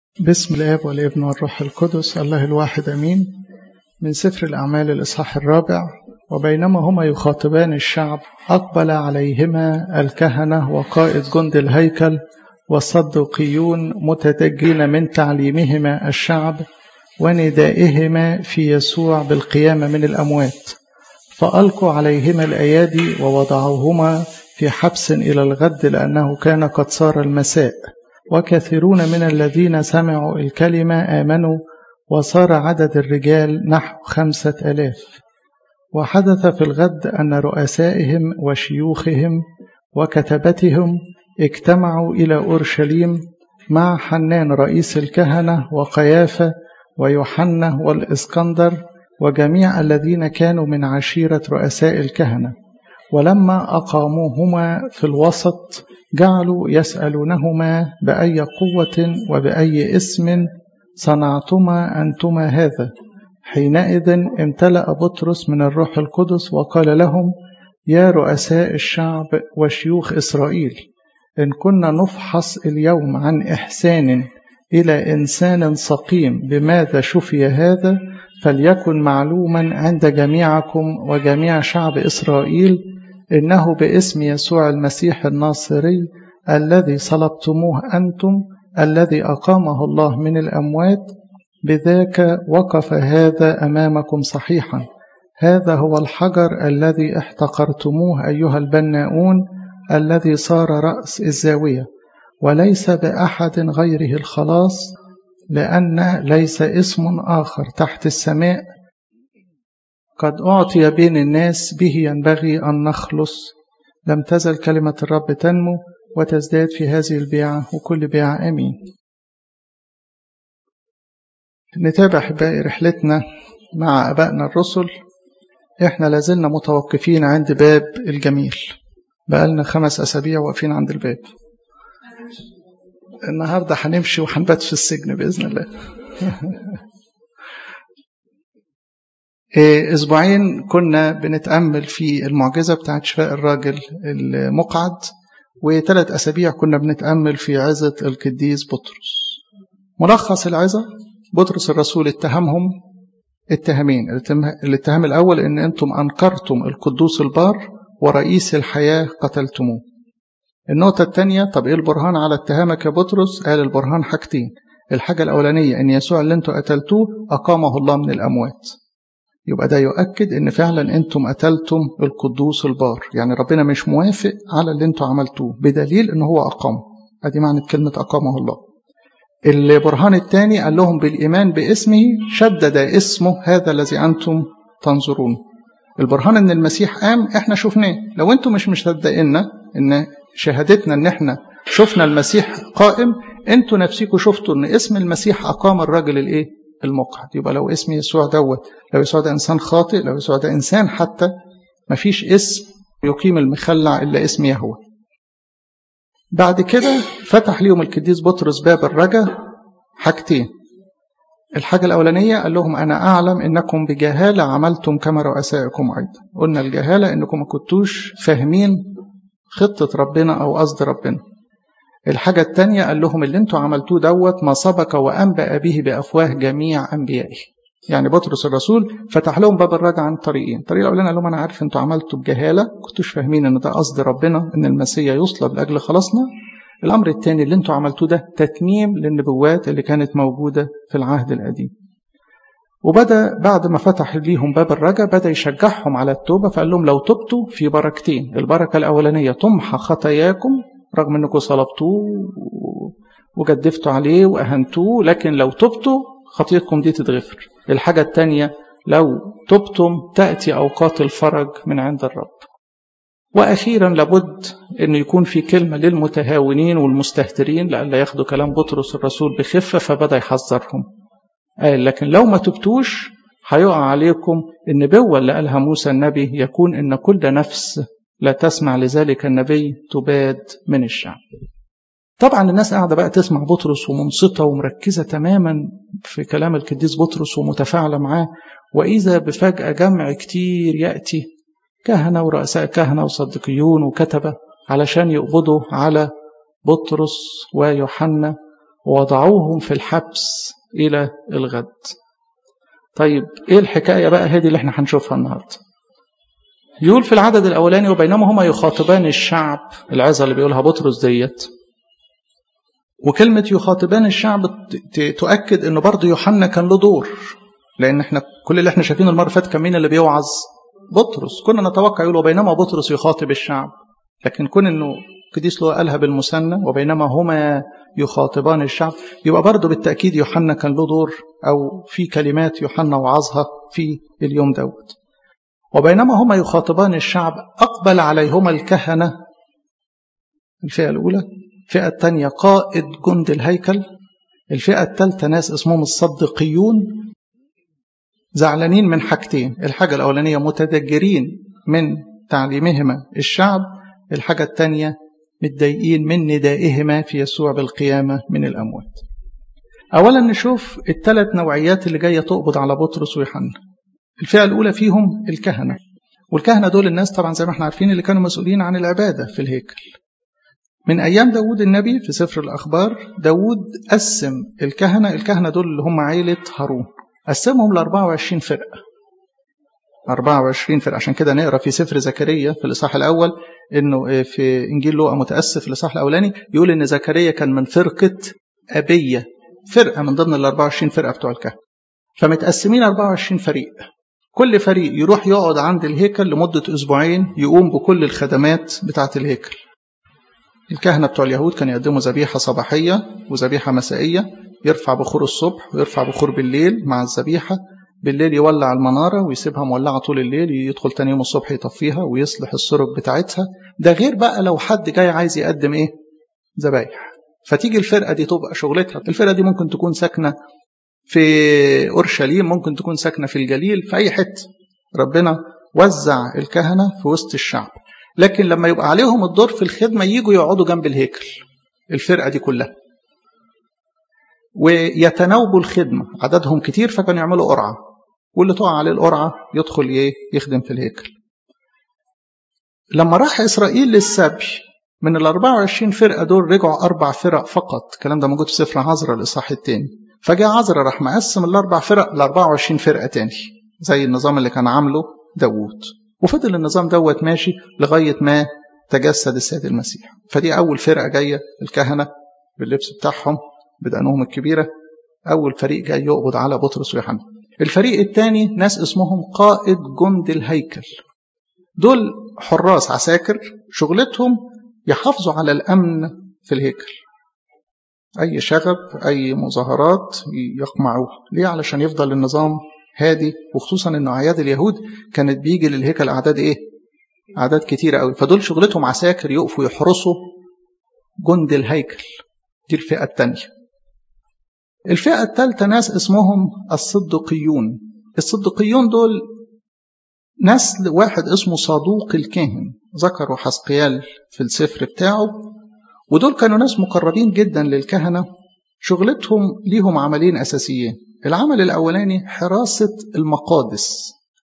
بسم الآب والابن والروح القدس الله الواحد أمين من سفر الأعمال الإصحاح الرابع وبينما هما يخاطبان الشعب أقبل عليهما الكهنة وقائد جند الهيكل والصدقيون متدجين من تعليمهما الشعب وندائهما في يسوع بالقيامة من الأموات فألقوا عليهما الأيادي ووضعوهما في حبس إلى الغد لأنه كان قد صار المساء وكثيرون من الذين سمعوا الكلمة آمنوا وصار عدد الرجال نحو خمسة ألاف وحدث في الغد أن رؤسائهم وشيوخهم وكتبتهم اجتمعوا إلى أورشليم مع حنان رئيس الكهنة وقيافة ويوحنا والإسكندر وجميع الذين كانوا من عشيرة رؤساء الكهنة ولما أقاموهما في الوسط جعلوا يسألونهما بأي قوة وبأي اسم صنعتما أنتما هذا حينئذ امتلأ بطرس من الروح القدس وقال لهم يا رؤساء الشعب وشيوخ إسرائيل إن كنا نفحص اليوم عن إحسان إلى إنسان سقيم بماذا شفي هذا فليكن معلوما عند جميعكم وجميع شعب إسرائيل إنه باسم يسوع المسيح الناصري الذي صلبتموه أنتم الذي أقامه الله من الأموات بذاك وقف هذا أمامكم صحيحا هذا هو الحجر الذي احتقرتموه أيها البناؤون الذي صار رأس الزاوية وليس بأحد غيره الخلاص لأن ليس اسم آخر تحت السماء قد أعطي بين الناس به ينبغي أن نخلص لم تزل كلمة الرب تنمو وتزداد في هذه البيعة وكل بيعة أمين نتابع أحبائي رحلتنا مع أبائنا الرسل إحنا لازلنا متوقفين عند باب الجميل بقالنا خمس أسابيع واقفين عند الباب النهاردة هنمشي وهنبات في السجن بإذن الله أسبوعين كنا بنتأمل في المعجزة بتاعت شفاء الراجل المقعد وثلاث أسابيع كنا بنتأمل في عظة القديس بطرس ملخص العظة بطرس الرسول اتهمهم اتهامين الاتهام الأول أن أنتم أنكرتم القدوس البار ورئيس الحياة قتلتموه النقطة الثانية طب إيه البرهان على اتهامك يا بطرس قال البرهان حاجتين الحاجة الأولانية أن يسوع اللي أنتم قتلتوه أقامه الله من الأموات يبقى ده يؤكد ان فعلا انتم قتلتم القدوس البار يعني ربنا مش موافق على اللي انتم عملتوه بدليل ان هو اقامه ادي معنى كلمه اقامه الله البرهان الثاني قال لهم بالايمان باسمه شدد اسمه هذا الذي انتم تنظرون البرهان ان المسيح قام احنا شفناه لو انتم مش مصدقيننا ان شهادتنا ان احنا شفنا المسيح قائم انتوا نفسكم شفتوا ان اسم المسيح اقام الراجل الايه المقعد يبقى لو اسم يسوع دوت لو يسوع ده انسان خاطئ لو يسوع ده انسان حتى ما فيش اسم يقيم المخلع الا اسم يهوه بعد كده فتح ليهم القديس بطرس باب الرجا حاجتين الحاجة الأولانية قال لهم أنا أعلم إنكم بجهالة عملتم كما رؤسائكم أيضا قلنا الجهالة إنكم ما كنتوش فاهمين خطة ربنا أو قصد ربنا الحاجة التانية قال لهم اللي انتوا عملتوه دوت ما سبق وأنبأ به بأفواه جميع أنبيائه يعني بطرس الرسول فتح لهم باب الرجعة عن طريقين الطريق الأولاني قال لهم أنا عارف انتوا عملتوا بجهالة كنتوش فاهمين إن ده قصد ربنا إن المسيح يصلب لأجل خلاصنا الأمر الثاني اللي انتوا عملتوه ده تتميم للنبوات اللي كانت موجودة في العهد القديم وبدأ بعد ما فتح ليهم باب الرجا بدأ يشجعهم على التوبة فقال لهم لو تبتوا في بركتين البركة الأولانية تمحى خطاياكم رغم انكم صلبتوه وجدفتوا عليه واهنتوه لكن لو تبتوا خطيتكم دي تتغفر الحاجة الثانية لو تبتم تأتي أوقات الفرج من عند الرب وأخيرا لابد أن يكون في كلمة للمتهاونين والمستهترين لألا ياخدوا كلام بطرس الرسول بخفة فبدأ يحذرهم قال لكن لو ما تبتوش هيقع عليكم النبوة اللي قالها موسى النبي يكون إن كل نفس لا تسمع لذلك النبي تباد من الشعب طبعا الناس قاعدة بقى تسمع بطرس ومنصتة ومركزة تماما في كلام القديس بطرس ومتفاعلة معاه وإذا بفجأة جمع كتير يأتي كهنة ورؤساء كهنة وصدقيون وكتبة علشان يقبضوا على بطرس ويوحنا ووضعوهم في الحبس إلى الغد طيب إيه الحكاية بقى هذه اللي احنا هنشوفها النهاردة يقول في العدد الأولاني وبينما هما يخاطبان الشعب العظة اللي بيقولها بطرس ديت وكلمة يخاطبان الشعب تؤكد انه برضه يوحنا كان له دور لان احنا كل اللي احنا شايفينه المرة فاتت كان مين اللي بيوعظ بطرس كنا نتوقع يقول وبينما بطرس يخاطب الشعب لكن كون انه قديس له قالها بالمثنى وبينما هما يخاطبان الشعب يبقى برضه بالتأكيد يوحنا كان له دور أو في كلمات يوحنا وعظها في اليوم دوت وبينما هما يخاطبان الشعب أقبل عليهما الكهنة الفئة الأولى الفئة الثانية قائد جند الهيكل الفئة الثالثة ناس اسمهم الصدقيون زعلانين من حاجتين الحاجة الأولانية متدجرين من تعليمهما الشعب الحاجة الثانية متضايقين من ندائهما في يسوع بالقيامة من الأموات أولا نشوف الثلاث نوعيات اللي جاية تقبض على بطرس ويوحنا الفئة الأولى فيهم الكهنة والكهنة دول الناس طبعا زي ما احنا عارفين اللي كانوا مسؤولين عن العبادة في الهيكل من أيام داود النبي في سفر الأخبار داود قسم الكهنة الكهنة دول اللي هم عيلة هارون قسمهم ل 24 فرقة 24 فرقة عشان كده نقرا في سفر زكريا في الإصحاح الأول إنه في إنجيل لوقا متأسف في الإصحاح الأولاني يقول إن زكريا كان من فرقة أبية فرقة من ضمن ال 24 فرقة بتوع الكهنة فمتقسمين 24 فريق كل فريق يروح يقعد عند الهيكل لمدة أسبوعين يقوم بكل الخدمات بتاعة الهيكل الكهنة بتوع اليهود كانوا يقدموا ذبيحة صباحية وذبيحة مسائية يرفع بخور الصبح ويرفع بخور بالليل مع الذبيحة بالليل يولع المنارة ويسيبها مولعة طول الليل يدخل تاني يوم الصبح يطفيها ويصلح السرب بتاعتها ده غير بقى لو حد جاي عايز يقدم ايه ذبايح فتيجي الفرقة دي تبقى شغلتها الفرقة دي ممكن تكون ساكنة في أورشليم ممكن تكون ساكنة في الجليل في أي حتة ربنا وزع الكهنة في وسط الشعب لكن لما يبقى عليهم الدور في الخدمة يجوا يقعدوا جنب الهيكل الفرقة دي كلها ويتناوبوا الخدمة عددهم كتير فكانوا يعملوا قرعة واللي تقع عليه القرعة يدخل ايه يخدم في الهيكل لما راح إسرائيل للسبي من ال 24 فرقة دول رجعوا أربع فرق فقط الكلام ده موجود في سفر عزرا الإصحاح الثاني فجاء عزرا راح مقسم الأربع فرق ل 24 فرقة تاني زي النظام اللي كان عامله داوود وفضل النظام دوت ماشي لغاية ما تجسد السيد المسيح فدي أول فرقة جاية الكهنة باللبس بتاعهم بدقنهم الكبيرة أول فريق جاي يقبض على بطرس ويوحنا الفريق الثاني ناس اسمهم قائد جند الهيكل دول حراس عساكر شغلتهم يحافظوا على الأمن في الهيكل أي شغب أي مظاهرات يقمعوها ليه علشان يفضل النظام هادي وخصوصا أنه أعياد اليهود كانت بيجي للهيكل أعداد إيه أعداد كتيرة قوي فدول شغلتهم عساكر يقفوا يحرسوا جند الهيكل دي الفئة الثانية الفئة الثالثة ناس اسمهم الصدقيون الصدقيون دول نسل واحد اسمه صدوق الكاهن ذكروا حسقيال في السفر بتاعه ودول كانوا ناس مقربين جدا للكهنة شغلتهم ليهم عملين أساسيين العمل الأولاني حراسة المقادس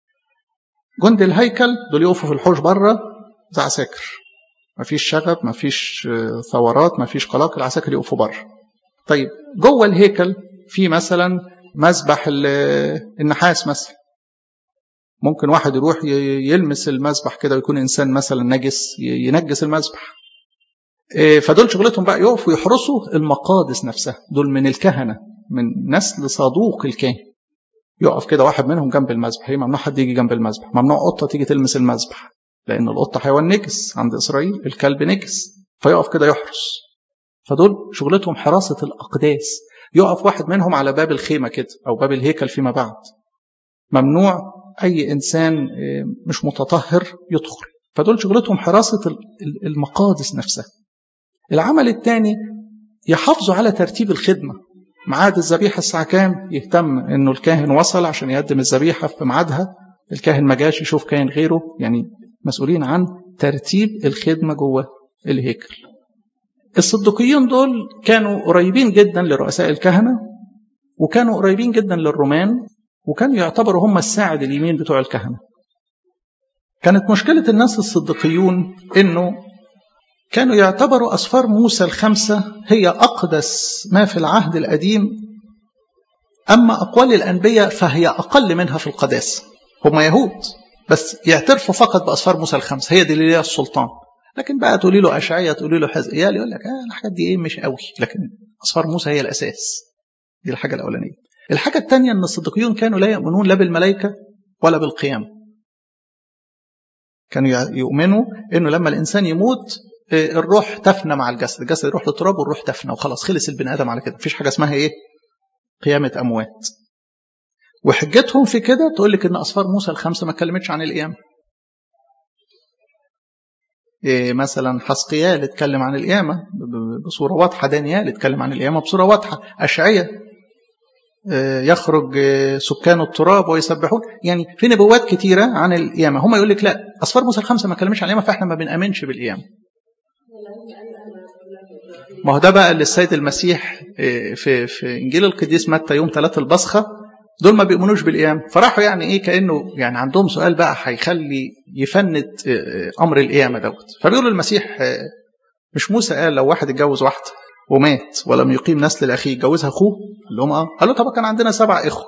جند الهيكل دول يقفوا في الحوش بره زي عساكر مفيش شغب مفيش ثورات مفيش قلاقل العساكر يقفوا بره طيب جوه الهيكل في مثلا مذبح النحاس مثلا ممكن واحد يروح يلمس المذبح كده ويكون انسان مثلا نجس ينجس المذبح فدول شغلتهم بقى يقفوا يحرسوا المقادس نفسها دول من الكهنه من نسل صدوق الكاهن يقف كده واحد منهم جنب المذبح هي ممنوع حد يجي جنب المذبح ممنوع قطه تيجي تلمس المذبح لان القطه حيوان نجس عند اسرائيل الكلب نجس فيقف كده يحرس فدول شغلتهم حراسه الاقداس يقف واحد منهم على باب الخيمه كده او باب الهيكل فيما بعد ممنوع اي انسان مش متطهر يدخل فدول شغلتهم حراسه المقادس نفسها العمل الثاني يحافظوا على ترتيب الخدمه ميعاد الذبيحه الساعه كام يهتم انه الكاهن وصل عشان يقدم الذبيحه في ميعادها الكاهن ما جاش يشوف كاهن غيره يعني مسؤولين عن ترتيب الخدمه جوه الهيكل الصدقيين دول كانوا قريبين جدا لرؤساء الكهنه وكانوا قريبين جدا للرومان وكانوا يعتبروا هم الساعد اليمين بتوع الكهنه كانت مشكله الناس الصدقيون انه كانوا يعتبروا أسفار موسى الخمسة هي أقدس ما في العهد القديم أما أقوال الأنبياء فهي أقل منها في القداسة هم يهود بس يعترفوا فقط بأسفار موسى الخمسة هي دي اللي ليها السلطان لكن بقى تقولي له أشعية تقولي له حزقيال يقول لك آه الحاجات دي إيه مش قوي لكن أسفار موسى هي الأساس دي الحاجة الأولانية الحاجة الثانية أن الصديقيون كانوا لا يؤمنون لا بالملائكة ولا بالقيامة كانوا يؤمنوا أنه لما الإنسان يموت الروح تفنى مع الجسد الجسد يروح للتراب والروح تفنى وخلاص خلص البني آدم على كده مفيش حاجة اسمها إيه قيامة أموات وحجتهم في كده تقول لك ان اسفار موسى الخمسه ما اتكلمتش عن القيامه إيه مثلا حسقيال اتكلم عن القيامه بصوره واضحه دانيال اتكلم عن القيامه بصوره واضحه اشعياء إيه يخرج سكان التراب ويسبحون يعني في نبوات كتيره عن القيامه هم يقول لك لا اسفار موسى الخمسه ما اتكلمش عن القيامه فاحنا ما بنامنش بالقيامه ما هو ده بقى اللي السيد المسيح في في انجيل القديس متى يوم ثلاث البصخه دول ما بيؤمنوش بالقيامة فراحوا يعني ايه كأنه يعني عندهم سؤال بقى هيخلي يفند أمر القيامة دوت فبيقولوا المسيح مش موسى قال لو واحد اتجوز واحدة ومات ولم يقيم نسل لأخيه يجوزها أخوه قال لهم اه قالوا طب كان عندنا سبع إخوة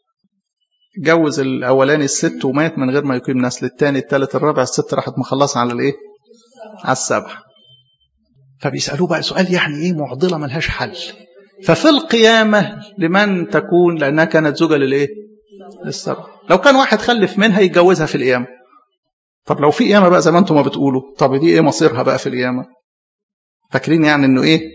جوز الأولاني الست ومات من غير ما يقيم نسل الثاني الثالث الرابع الست راحت مخلصة على الإيه على السبع فبيسألوه بقى سؤال يعني إيه معضلة ملهاش حل ففي القيامة لمن تكون لأنها كانت زوجة للإيه؟ للسبع لو كان واحد خلف منها يتجوزها في القيامة طب لو في قيامة بقى زي ما انتم ما بتقولوا طب دي ايه مصيرها بقى في القيامة فاكرين يعني انه ايه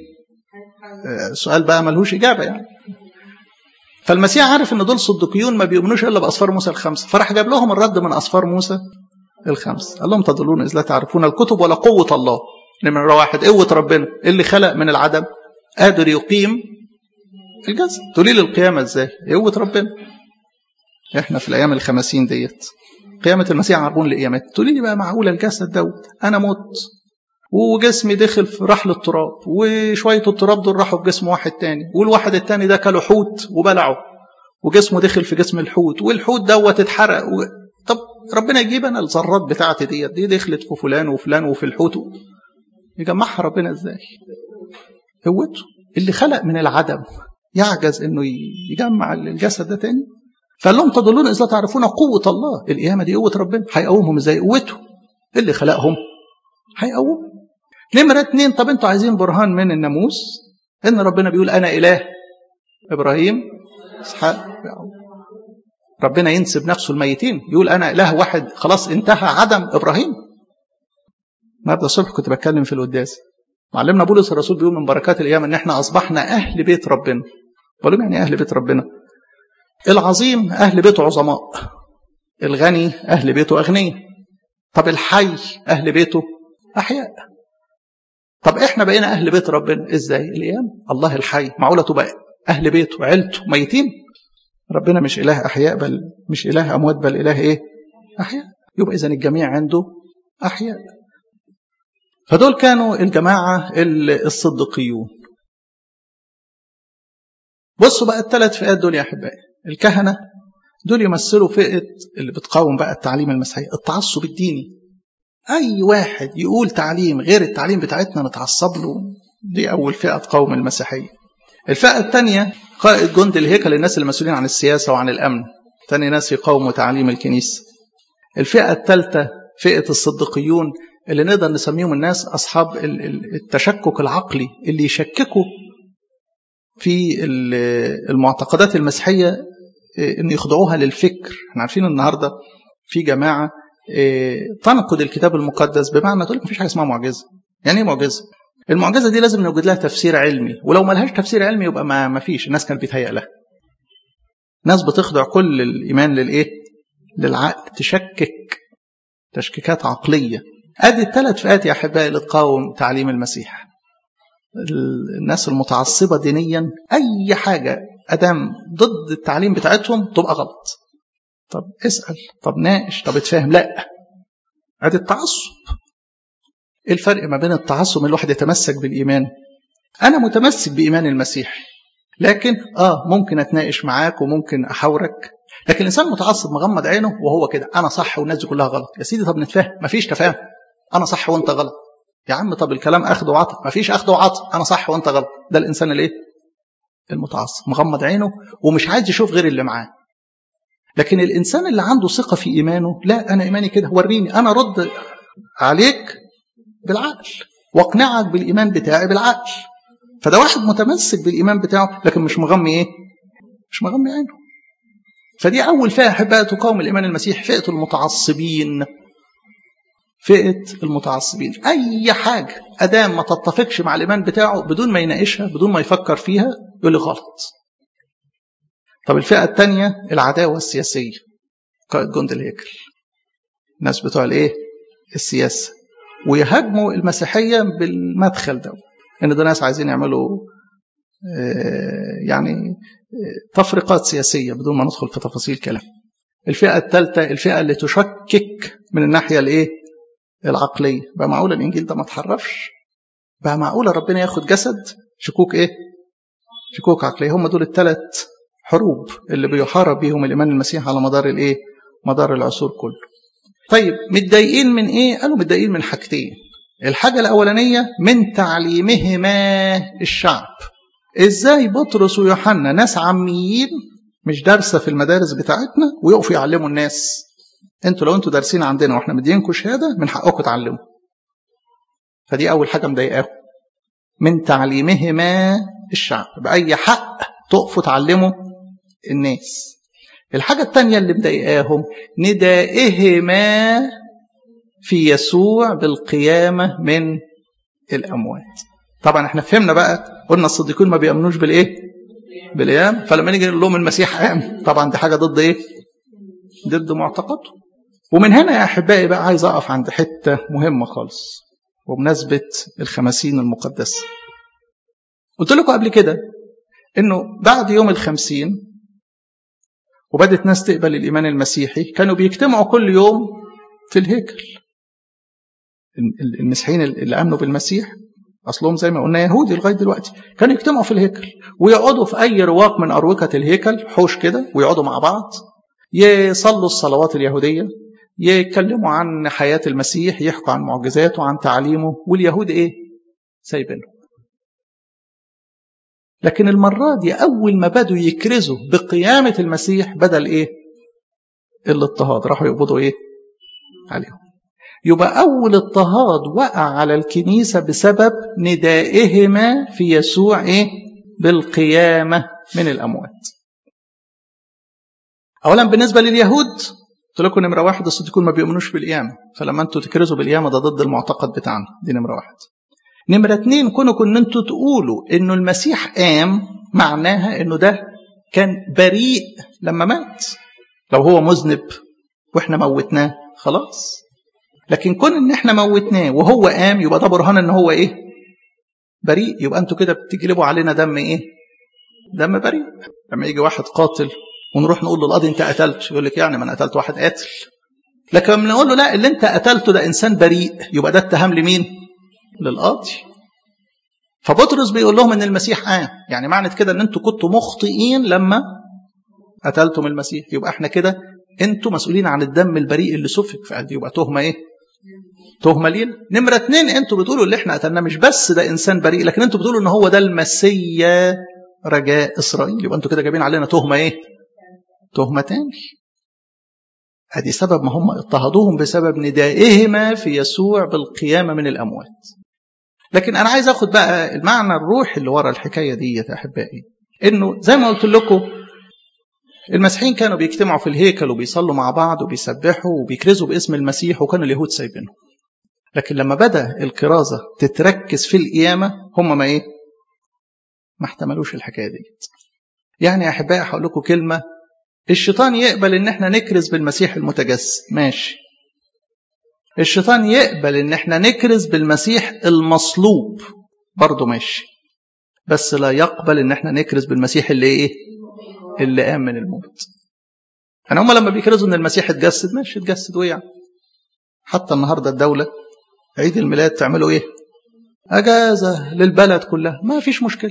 سؤال بقى ملهوش إجابة يعني فالمسيح عارف ان دول صدقيون ما بيؤمنوش الا باسفار موسى الخمسه فراح جاب لهم الرد من اسفار موسى الخمس قال لهم تضلون اذ لا تعرفون الكتب ولا قوه الله نمره واحد قوه ربنا اللي خلق من العدم قادر يقيم الجسد تقولي لي القيامة ازاي قوة ربنا احنا في الايام الخمسين ديت قيامة المسيح عربون لقيامات تقولي لي بقى معقولة الجسد دوت انا مت وجسمي دخل في رحل التراب وشوية التراب دول راحوا في جسم واحد تاني والواحد التاني ده كله حوت وبلعه وجسمه دخل في جسم الحوت والحوت دوت اتحرق و... طب ربنا يجيب انا الذرات بتاعتي ديت دي دخلت في فلان وفلان وفي الحوت يجمعها ربنا ازاي قوته اللي خلق من العدم يعجز انه يجمع الجسد ده تاني فقال لهم تضلون اذا تعرفون قوه الله القيامه دي قوه ربنا هيقومهم ازاي قوته اللي خلقهم هيقوم نمره اتنين طب انتوا عايزين برهان من الناموس ان ربنا بيقول انا اله ابراهيم اسحاق ربنا ينسب نفسه الميتين يقول انا اله واحد خلاص انتهى عدم ابراهيم النهارده الصبح كنت بتكلم في القداس معلمنا بولس الرسول بيقول من بركات القيامة ان احنا اصبحنا اهل بيت ربنا بقول لهم يعني اهل بيت ربنا العظيم اهل بيته عظماء الغني اهل بيته اغنياء طب الحي اهل بيته احياء طب احنا بقينا اهل بيت ربنا ازاي القيامة الله الحي معقوله تبقى اهل بيته عيلته ميتين ربنا مش اله احياء بل مش اله اموات بل اله ايه احياء يبقى اذا الجميع عنده احياء فدول كانوا الجماعة الصدقيون بصوا بقى الثلاث فئات دول يا أحبائي الكهنة دول يمثلوا فئة اللي بتقاوم بقى التعليم المسيحي التعصب الديني أي واحد يقول تعليم غير التعليم بتاعتنا نتعصب له دي أول فئة تقاوم المسيحية الفئة الثانية قائد جند الهيكل الناس المسؤولين عن السياسة وعن الأمن ثاني ناس يقاوموا تعليم الكنيسة الفئة الثالثة فئة الصدقيون اللي نقدر نسميهم الناس أصحاب التشكك العقلي اللي يشككوا في المعتقدات المسيحية إن يخضعوها للفكر احنا عارفين النهاردة في جماعة تنقد الكتاب المقدس بمعنى تقول مفيش حاجة اسمها معجزة يعني ايه معجزة المعجزة دي لازم نوجد لها تفسير علمي ولو ما لهاش تفسير علمي يبقى ما ما فيش الناس كانت بيتهيأ لها ناس بتخضع كل الإيمان للإيه للعقل تشكك تشكيكات عقلية ادي الثلاث فئات يا احبائي اللي تقاوم تعليم المسيح الناس المتعصبه دينيا اي حاجه ادام ضد التعليم بتاعتهم تبقى غلط طب اسال طب ناقش طب اتفاهم لا ادي التعصب ايه الفرق ما بين التعصب الواحد يتمسك بالايمان انا متمسك بايمان المسيح لكن اه ممكن اتناقش معاك وممكن احاورك لكن الانسان متعصب مغمض عينه وهو كده انا صح والناس دي كلها غلط يا سيدي طب نتفاهم مفيش تفاهم انا صح وانت غلط يا عم طب الكلام اخذ وعطى ما فيش اخذ وعطى انا صح وانت غلط ده الانسان الايه المتعصب مغمض عينه ومش عايز يشوف غير اللي معاه لكن الانسان اللي عنده ثقه في ايمانه لا انا ايماني كده وريني انا رد عليك بالعقل واقنعك بالايمان بتاعي بالعقل فده واحد متمسك بالايمان بتاعه لكن مش مغمي ايه مش مغمي عينه فدي اول فئه احبها تقاوم الايمان المسيح فئه المتعصبين فئه المتعصبين اي حاجه ادام ما تتفقش مع الايمان بتاعه بدون ما يناقشها بدون ما يفكر فيها يقول لي غلط طب الفئه الثانيه العداوه السياسيه قائد جند الهيكل الناس بتوع الايه السياسه ويهاجموا المسيحيه بالمدخل ده ان ده ناس عايزين يعملوا يعني تفرقات سياسيه بدون ما ندخل في تفاصيل كلام الفئه الثالثه الفئه اللي تشكك من الناحيه الايه العقليه بقى معقول الانجيل ده ما اتحرفش بقى معقول ربنا ياخد جسد شكوك ايه شكوك عقليه هم دول الثلاث حروب اللي بيحارب بيهم الايمان المسيح على مدار الايه مدار العصور كله طيب متضايقين من ايه قالوا متضايقين من حاجتين الحاجه الاولانيه من تعليمهما الشعب ازاي بطرس ويوحنا ناس عاميين مش دارسه في المدارس بتاعتنا ويقفوا يعلموا الناس انتوا لو انتوا دارسين عندنا واحنا مدينكم شهاده من حقكم تعلموا فدي اول حاجه مضايقاهم من تعليمهما الشعب باي حق تقفوا تعلموا الناس الحاجه الثانيه اللي مضايقاهم ندائهما في يسوع بالقيامه من الاموات طبعا احنا فهمنا بقى قلنا الصديقين ما بيامنوش بالايه بالايام فلما نيجي نقول لهم المسيح قام طبعا دي حاجه ضد ايه ضد معتقده ومن هنا يا احبائي بقى عايز اقف عند حته مهمه خالص وبمناسبه الخمسين المقدسه قلت لكم قبل كده انه بعد يوم الخمسين وبدت ناس تقبل الايمان المسيحي كانوا بيجتمعوا كل يوم في الهيكل المسيحيين اللي امنوا بالمسيح اصلهم زي ما قلنا يهودي لغايه دلوقتي كانوا يجتمعوا في الهيكل ويقعدوا في اي رواق من اروقه الهيكل حوش كده ويقعدوا مع بعض يصلوا الصلوات اليهوديه يتكلموا عن حياه المسيح يحكوا عن معجزاته وعن تعليمه واليهود ايه سايبينه لكن المرة دي أول ما بدوا يكرزوا بقيامة المسيح بدل إيه؟ الاضطهاد راحوا يقبضوا إيه؟ عليهم يبقى أول اضطهاد وقع على الكنيسة بسبب ندائهما في يسوع إيه؟ بالقيامة من الأموات. أولا بالنسبة لليهود قلت لكم نمرة واحد الصديقون ما بيؤمنوش بالقيامة فلما أنتوا تكرزوا بالقيامة ده ضد المعتقد بتاعنا دي نمرة واحد. نمرة اتنين كونوا ان انتوا تقولوا انه المسيح قام معناها انه ده كان بريء لما مات لو هو مذنب واحنا موتناه خلاص لكن كون ان احنا موتناه وهو قام يبقى ده برهان ان هو ايه بريء يبقى انتوا كده بتجلبوا علينا دم ايه دم بريء لما يجي واحد قاتل ونروح نقول له القاضي انت قتلت يقول لك يعني ما انا قتلت واحد قاتل لكن لما نقول له لا اللي انت قتلته ده انسان بريء يبقى ده اتهام لمين للقاضي فبطرس بيقول لهم ان المسيح قام يعني معنى كده ان انتوا كنتوا مخطئين لما قتلتم المسيح يبقى احنا كده انتوا مسؤولين عن الدم البريء اللي سفك في قلبي يبقى تهمه ايه تهمه لينا نمره اتنين انتوا بتقولوا اللي احنا قتلناه مش بس ده انسان بريء لكن انتوا بتقولوا ان هو ده المسيا رجاء اسرائيل يبقى انتوا كده جايبين علينا تهمه ايه تهمه تاني ادي سبب ما هم اضطهدوهم بسبب ندائهما في يسوع بالقيامه من الاموات لكن انا عايز اخد بقى المعنى الروحي اللي ورا الحكايه دي يا احبائي انه زي ما قلت لكم المسيحيين كانوا بيجتمعوا في الهيكل وبيصلوا مع بعض وبيسبحوا وبيكرزوا باسم المسيح وكانوا اليهود سايبينهم لكن لما بدا الكرازه تتركز في القيامه هم ما ايه ما احتملوش الحكايه دي يعني يا احبائي هقول لكم كلمه الشيطان يقبل ان احنا نكرز بالمسيح المتجسد ماشي الشيطان يقبل ان احنا نكرز بالمسيح المصلوب برضه ماشي بس لا يقبل ان احنا نكرز بالمسيح اللي ايه اللي قام من الموت يعني هم لما بيكرزوا ان المسيح اتجسد ماشي اتجسد ويعني حتى النهارده الدوله عيد الميلاد تعملوا ايه اجازه للبلد كلها ما فيش مشكله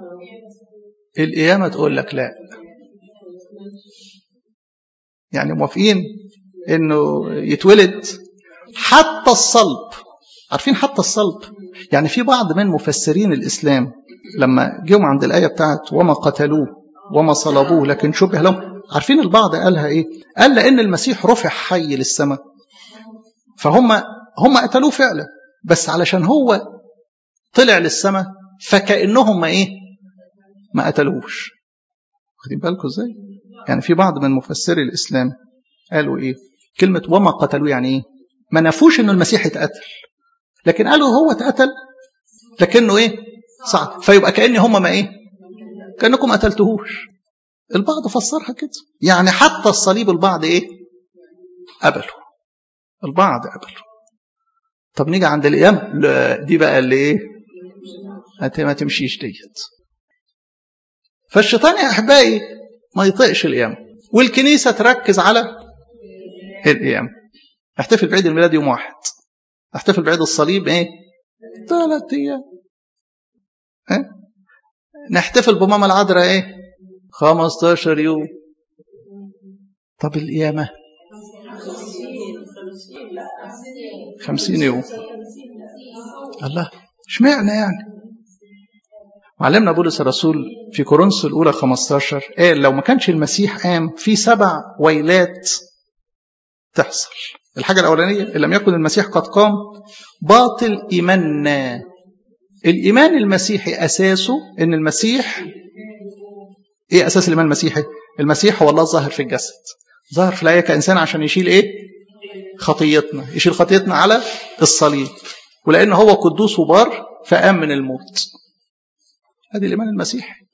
القيامه تقول لك لا يعني موافقين انه يتولد حتى الصلب عارفين حتى الصلب يعني في بعض من مفسرين الإسلام لما جيهم عند الآية بتاعت وما قتلوه وما صلبوه لكن شبه لهم عارفين البعض قالها إيه قال لأن المسيح رفع حي للسماء فهم هم قتلوه فعلا بس علشان هو طلع للسماء فكأنهم ما إيه ما قتلوش واخدين بالكم ازاي يعني في بعض من مفسري الإسلام قالوا إيه كلمة وما قتلوه يعني إيه ما نفوش إنه المسيح اتقتل لكن قالوا هو اتقتل لكنه إيه صعد فيبقى كأن هم ما إيه كأنكم ما قتلتهوش البعض فسرها كده يعني حتى الصليب البعض إيه قبلوا البعض قبلوا طب نيجي عند الأيام لا دي بقى اللي إيه ما تمشيش ديت فالشيطان يا أحبائي ما يطيقش الأيام والكنيسة تركز على الأيام احتفل بعيد الميلاد يوم واحد احتفل بعيد الصليب ايه ثلاث ايام ايه نحتفل بماما العذراء ايه 15 يوم طب القيامة خمسين يوم الله اشمعنى يعني معلمنا بولس الرسول في كورنثوس الأولى 15 قال لو ما كانش المسيح قام في سبع ويلات تحصل الحاجة الأولانية إن لم يكن المسيح قد قام باطل إيماننا الإيمان المسيحي أساسه إن المسيح إيه أساس الإيمان المسيحي؟ المسيح هو الله ظاهر في الجسد ظاهر في الآية كإنسان عشان يشيل إيه؟ خطيتنا يشيل خطيتنا على الصليب ولأن هو قدوس وبار فقام من الموت هذه الإيمان المسيحي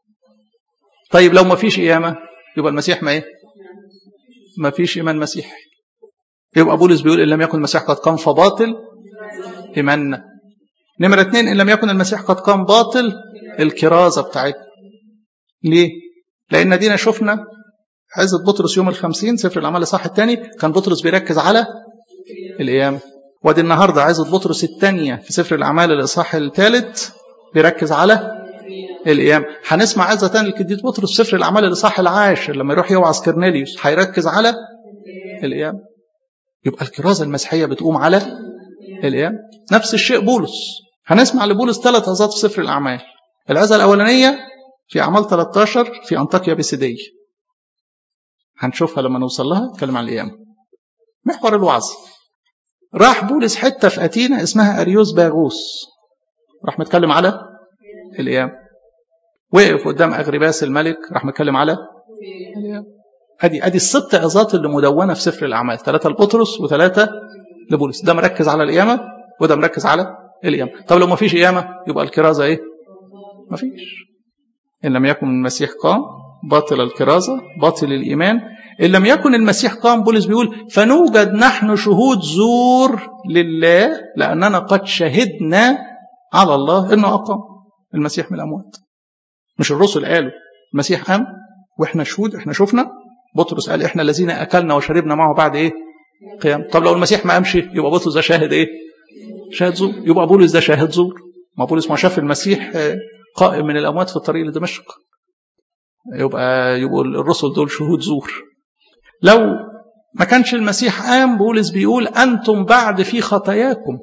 طيب لو ما فيش قيامة يبقى المسيح ما إيه؟ ما فيش إيمان مسيحي يبقى بولس بيقول إن لم يكن المسيح قد قام فباطل إيماننا نمرة اثنين إن لم يكن المسيح قد قام باطل الكرازة بتاعتنا ليه؟ لأن دينا شفنا عزة بطرس يوم الخمسين سفر الأعمال الصح الثاني كان بطرس بيركز على القيامة ودي النهاردة عزة بطرس الثانية في سفر الأعمال الإصحاح الثالث بيركز على القيامة هنسمع عزة تاني القديس بطرس سفر الأعمال الإصحاح العاشر لما يروح يوعظ كرنيليوس هيركز على القيامة يبقى الكرازة المسيحية بتقوم على القيامة نفس الشيء بولس هنسمع لبولس ثلاث عظات في سفر الأعمال العظة الأولانية في أعمال 13 في أنطاكيا بيسيدية هنشوفها لما نوصل لها نتكلم عن القيامة محور الوعظ راح بولس حتة في أتينا اسمها أريوس باغوس راح متكلم على القيامة وقف قدام أغرباس الملك راح متكلم على القيامة ادي ادي الست عظات اللي مدونه في سفر الاعمال ثلاثه لبطرس وثلاثه لبولس ده مركز على القيامه وده مركز على القيامه طب لو ما فيش قيامه يبقى الكرازه ايه ما فيش ان لم يكن المسيح قام باطل الكرازه باطل الايمان ان لم يكن المسيح قام بولس بيقول فنوجد نحن شهود زور لله لاننا قد شهدنا على الله انه اقام المسيح من الاموات مش الرسل قالوا المسيح قام واحنا شهود احنا شفنا بطرس قال احنا الذين اكلنا وشربنا معه بعد ايه قيام طب لو المسيح ما قامش يبقى بطرس ده شاهد ايه شاهد زور يبقى بولس ده شاهد زور ما بولس ما شاف المسيح قائم من الاموات في الطريق لدمشق يبقى يبقوا الرسل دول شهود زور لو ما كانش المسيح قام بولس بيقول انتم بعد في خطاياكم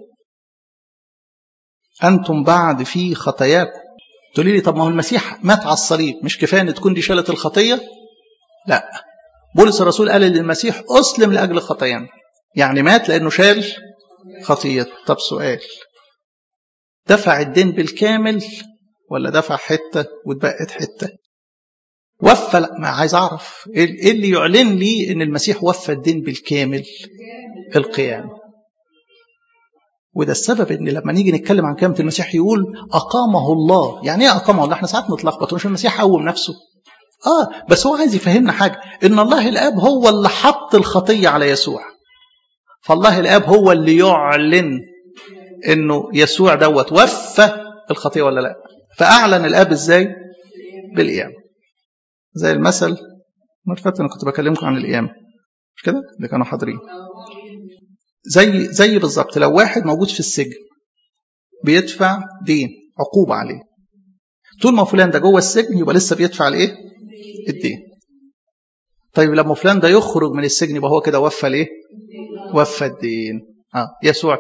انتم بعد في خطاياكم تقولي لي طب ما هو المسيح مات على الصليب مش كفايه ان تكون دي شالت الخطيه لا بولس الرسول قال للمسيح اسلم لاجل خطايانا يعني مات لانه شال خطيته طب سؤال دفع الدين بالكامل ولا دفع حته واتبقت حته وفى لا ما عايز اعرف ايه اللي يعلن لي ان المسيح وفى الدين بالكامل القيامه وده السبب ان لما نيجي نتكلم عن قيامه المسيح يقول اقامه الله يعني ايه اقامه الله احنا ساعات نتلخبط مش المسيح قوم نفسه اه بس هو عايز يفهمنا حاجه ان الله الاب هو اللي حط الخطيه على يسوع فالله الاب هو اللي يعلن انه يسوع دوت وفى الخطيه ولا لا فاعلن الاب ازاي بالقيامه زي المثل ما فاتت انا كنت بكلمكم عن القيامه مش كده اللي كانوا حاضرين زي زي بالظبط لو واحد موجود في السجن بيدفع دين عقوبه عليه طول ما فلان ده جوه السجن يبقى لسه بيدفع الايه الدين طيب لما فلان ده يخرج من السجن يبقى هو كده وفى الايه وفى الدين اه يسوع كده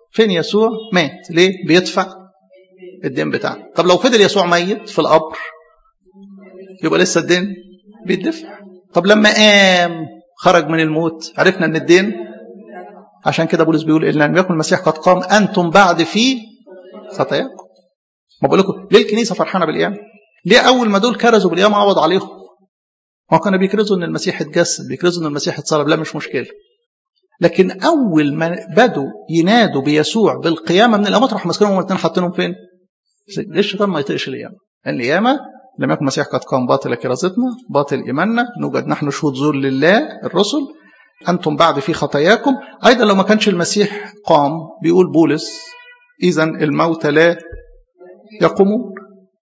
فين يسوع مات ليه بيدفع الدين بتاعنا طب لو فضل يسوع ميت في القبر يبقى لسه الدين بيدفع طب لما قام خرج من الموت عرفنا ان الدين عشان كده بولس بيقول ان لم يكن المسيح قد قام انتم بعد في خطاياكم ما بقول لكم ليه الكنيسه فرحانه بالقيامه ليه اول ما دول كرزوا بالقيامه عوض عليهم ما كانوا بيكرزوا ان المسيح اتجسد بيكرزوا ان المسيح اتصلب لا مش مشكله لكن اول ما بدوا ينادوا بيسوع بالقيامه من الاموات راحوا ماسكينهم الاثنين حاطينهم فين؟ ليه الشيطان ما يطيقش القيامه؟ القيامه لم يكن المسيح قد قام باطل كرازتنا باطل ايماننا نوجد نحن شهود زور لله الرسل انتم بعد في خطاياكم ايضا لو ما كانش المسيح قام بيقول بولس اذا الموت لا يقومون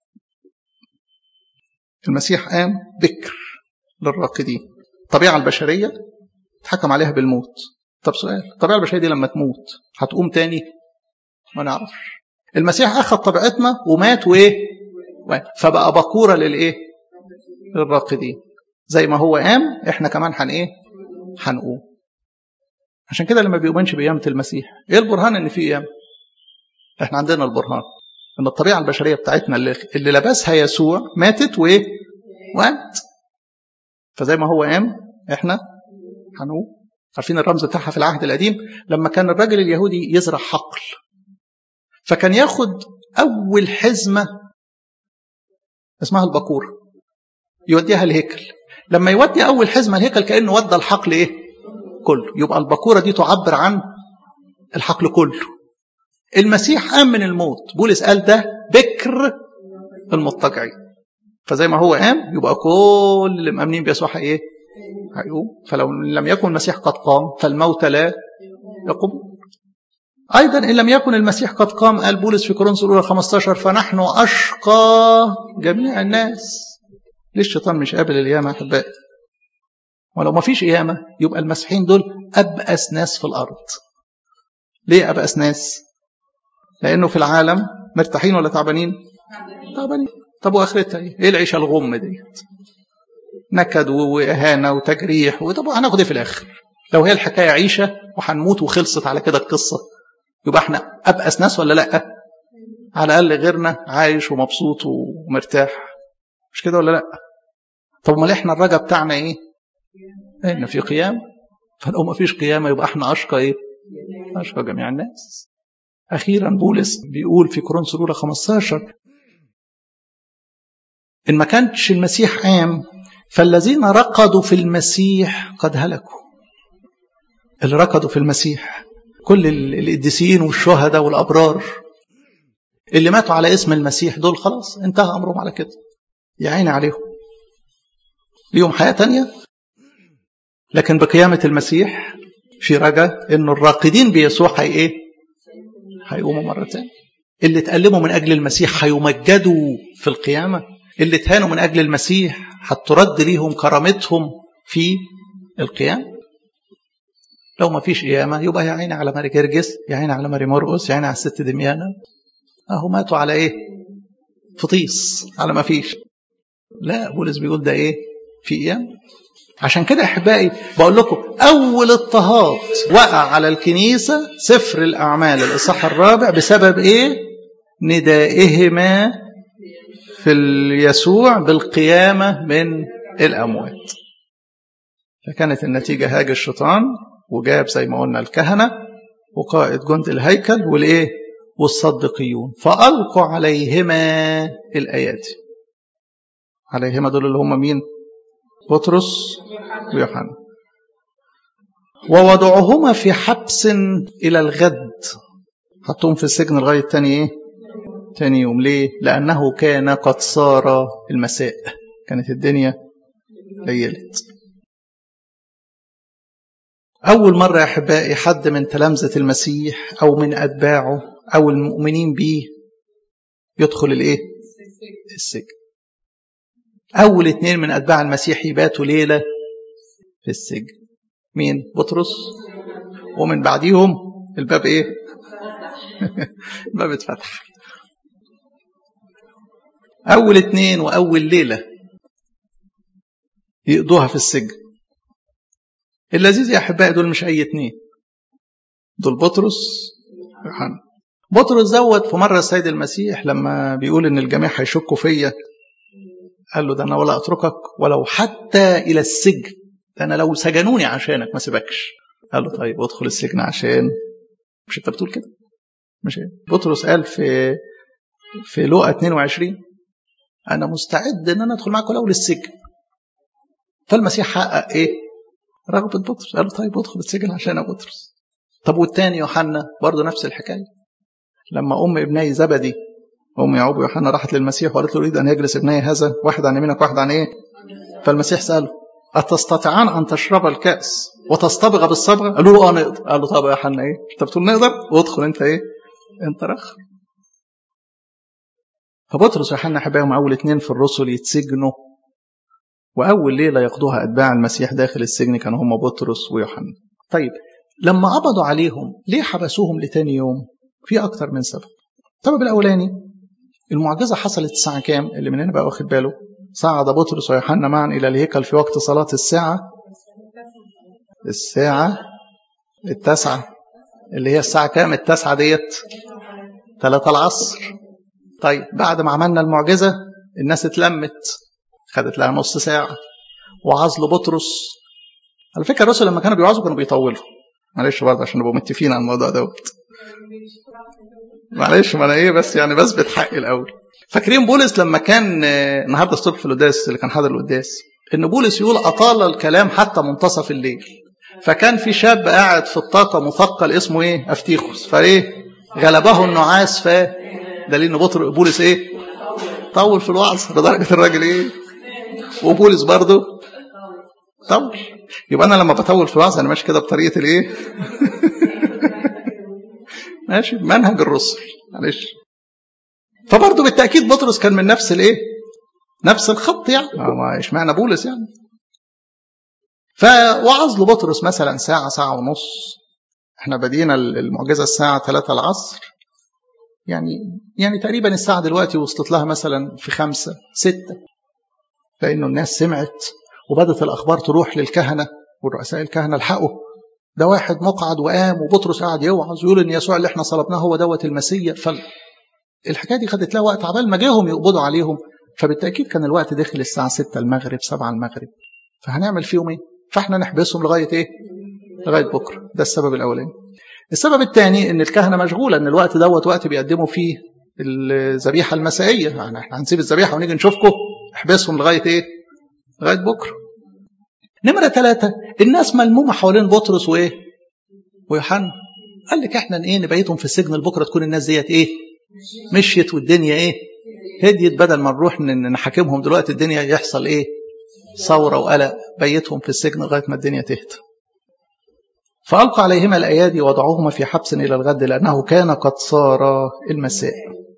المسيح قام بكر للراقدين الطبيعه البشريه اتحكم عليها بالموت طب سؤال الطبيعه البشريه دي لما تموت هتقوم تاني ما نعرفش المسيح اخذ طبيعتنا ومات وايه فبقى بكوره للايه للراقدين زي ما هو قام احنا كمان هن ايه هنقوم عشان كده لما بيؤمنش بقيامه المسيح ايه البرهان ان في قيامه احنا عندنا البرهان ان الطبيعه البشريه بتاعتنا اللي, اللي لبسها يسوع ماتت وايه وقامت فزي ما هو قام احنا هنقوم عارفين الرمز بتاعها في العهد القديم لما كان الراجل اليهودي يزرع حقل فكان ياخد اول حزمه اسمها البكور يوديها الهيكل لما يودي اول حزمه الهيكل كانه ودى الحقل ايه كله يبقى البكوره دي تعبر عن الحقل كله المسيح قام من الموت بولس قال ده بكر المضطجعين فزي ما هو قام يبقى كل اللي مأمنين بيسوع ايه هيقوم فلو لم يكن المسيح قد قام فالموت لا يقوم أيضا إن لم يكن المسيح قد قام قال بولس في كورنثوس الأولى 15 فنحن أشقى جميع الناس ليه الشيطان مش قابل القيامة أحبائي ولو ما فيش قيامة يبقى المسيحيين دول أبأس ناس في الأرض ليه أبأس ناس لأنه في العالم مرتاحين ولا تعبانين تعبانين طب وآخرتها إيه إيه العيشة الغم ديت نكد وإهانة وتجريح وطب هناخد إيه في الآخر لو هي الحكاية عيشة وهنموت وخلصت على كده القصة يبقى احنا أبأس ناس ولا لأ على الأقل غيرنا عايش ومبسوط ومرتاح مش كده ولا لأ طب امال احنا الرجا بتاعنا ايه ان في قيام فلو ما فيش قيامة يبقى احنا أشقى ايه أشقى جميع الناس أخيرا بولس بيقول في كورنثوس الأولى 15 إن ما كانش المسيح قام فالذين رقدوا في المسيح قد هلكوا اللي رقدوا في المسيح كل القديسين والشهداء والأبرار اللي ماتوا على اسم المسيح دول خلاص انتهى أمرهم على كده يا عيني عليهم ليهم حياة تانية لكن بقيامة المسيح في رجاء انه الراقدين بيسوع هي ايه هيقوموا مرة تانية اللي اتألموا من أجل المسيح هيمجدوا في القيامة اللي اتهانوا من أجل المسيح هترد ليهم كرامتهم في القيامة لو ما فيش قيامة يبقى يا عيني على ماري جرجس يا عيني على ماري مرقس يا عيني على الست دميانة أهو ماتوا على إيه فطيس على ما فيش لا بولس بيقول ده إيه في قيامة عشان كده احبائي بقول لكم اول اضطهاد وقع على الكنيسه سفر الاعمال الاصحاح الرابع بسبب ايه ندائهما في يسوع بالقيامه من الاموات فكانت النتيجه هاج الشيطان وجاب زي ما قلنا الكهنه وقائد جند الهيكل والايه والصدقيون فالقوا عليهما الايات عليهما دول اللي هم مين بطرس ويوحنا ووضعهما في حبس إلى الغد حطهم في السجن لغاية تاني إيه؟ تاني يوم ليه؟ لأنه كان قد صار المساء كانت الدنيا ليلت أول مرة يا أحبائي حد من تلامذة المسيح أو من أتباعه أو المؤمنين به يدخل الإيه؟ السجن أول اتنين من أتباع المسيح يباتوا ليلة في السجن مين؟ بطرس ومن بعديهم الباب إيه؟ الباب اتفتح أول اتنين وأول ليلة يقضوها في السجن اللذيذ يا أحبائي دول مش أي اتنين دول بطرس يوحنا بطرس زود في مرة السيد المسيح لما بيقول إن الجميع هيشكوا فيا قال له ده أنا ولا أتركك ولو حتى إلى السجن ده أنا لو سجنوني عشانك ما سيبكش قال له طيب ادخل السجن عشان مش أنت بتقول كده مش بطرس قال في في لوقا 22 أنا مستعد إن أنا أدخل معاك ولو للسجن فالمسيح حقق إيه؟ رغبة بطرس قال له طيب ادخل السجن عشان يا بطرس طب والتاني يوحنا برضه نفس الحكاية لما أم ابني زبدي أم يعقوب ويوحنا راحت للمسيح وقالت له أريد أن يجلس ابني هذا واحد عن يمينك واحد عن إيه فالمسيح سأله أتستطيعان أن تشرب الكأس وتصطبغ بالصبغة قالوا له اه نقدر قال له طب يا يوحنا ايه انت بتقول نقدر وادخل انت ايه انت رخ فبطرس ويوحنا احبائهم اول اثنين في الرسل يتسجنوا واول ليله يقضوها اتباع المسيح داخل السجن كانوا هم بطرس ويوحنا طيب لما قبضوا عليهم ليه حبسوهم لتاني يوم في اكتر من سبب السبب الاولاني المعجزه حصلت الساعه كام اللي مننا بقى واخد باله صعد بطرس ويوحنا معا الى الهيكل في وقت صلاه الساعه الساعه التاسعه اللي هي الساعه كام التاسعه ديت ثلاثة العصر طيب بعد ما عملنا المعجزه الناس اتلمت خدت لها نص ساعه وعزل بطرس على فكره الرسل لما كانوا بيوعظوا كانوا بيطولوا معلش برضه عشان نبقى متفقين على الموضوع دوت معلش ما انا ايه بس يعني بثبت حقي الاول فاكرين بولس لما كان النهارده الصبح في القداس اللي كان حاضر القداس ان بولس يقول اطال الكلام حتى منتصف الليل فكان في شاب قاعد في الطاقه مثقل اسمه ايه افتيخوس فايه غلبه النعاس ف دليل ان بطر بولس ايه طول في الوعظ لدرجه الراجل ايه وبولس برضه طول يبقى انا لما بطول في الوعظ انا ماشي كده بطريقه الايه ماشي منهج الرسل معلش فبرضه بالتاكيد بطرس كان من نفس الايه نفس الخط يعني ما اشمعنى بولس يعني فوعظ له بطرس مثلا ساعه ساعه ونص احنا بدينا المعجزه الساعه 3 العصر يعني يعني تقريبا الساعه دلوقتي وصلت لها مثلا في خمسة ستة لانه الناس سمعت وبدت الاخبار تروح للكهنه والرؤساء الكهنه الحقوا ده واحد مقعد وقام وبطرس قاعد يوعظ ويقول ان يسوع اللي احنا صلبناه هو دوت المسيا فالحكايه دي خدت لها وقت عبال ما جاهم يقبضوا عليهم فبالتاكيد كان الوقت داخل الساعه 6 المغرب 7 المغرب فهنعمل فيهم ايه؟ فاحنا نحبسهم لغايه ايه؟ لغايه بكره ده السبب الاولاني. السبب الثاني ان الكهنه مشغوله ان الوقت دوت وقت بيقدموا فيه الذبيحه المسائيه يعني احنا هنسيب الذبيحه ونيجي نشوفكم احبسهم لغايه ايه؟ لغايه بكره. نمرة ثلاثة الناس ملمومة حوالين بطرس وإيه؟ ويوحنا قال لك احنا ايه نبيتهم في السجن لبكره تكون الناس ديت ايه؟ مشيت والدنيا ايه؟ هديت بدل ما نروح نحاكمهم دلوقتي الدنيا يحصل ايه؟ ثورة وقلق بيتهم في السجن لغاية ما الدنيا تهدى. فألقى عليهما الأيادي وضعوهما في حبس إلى الغد لأنه كان قد صار المساء.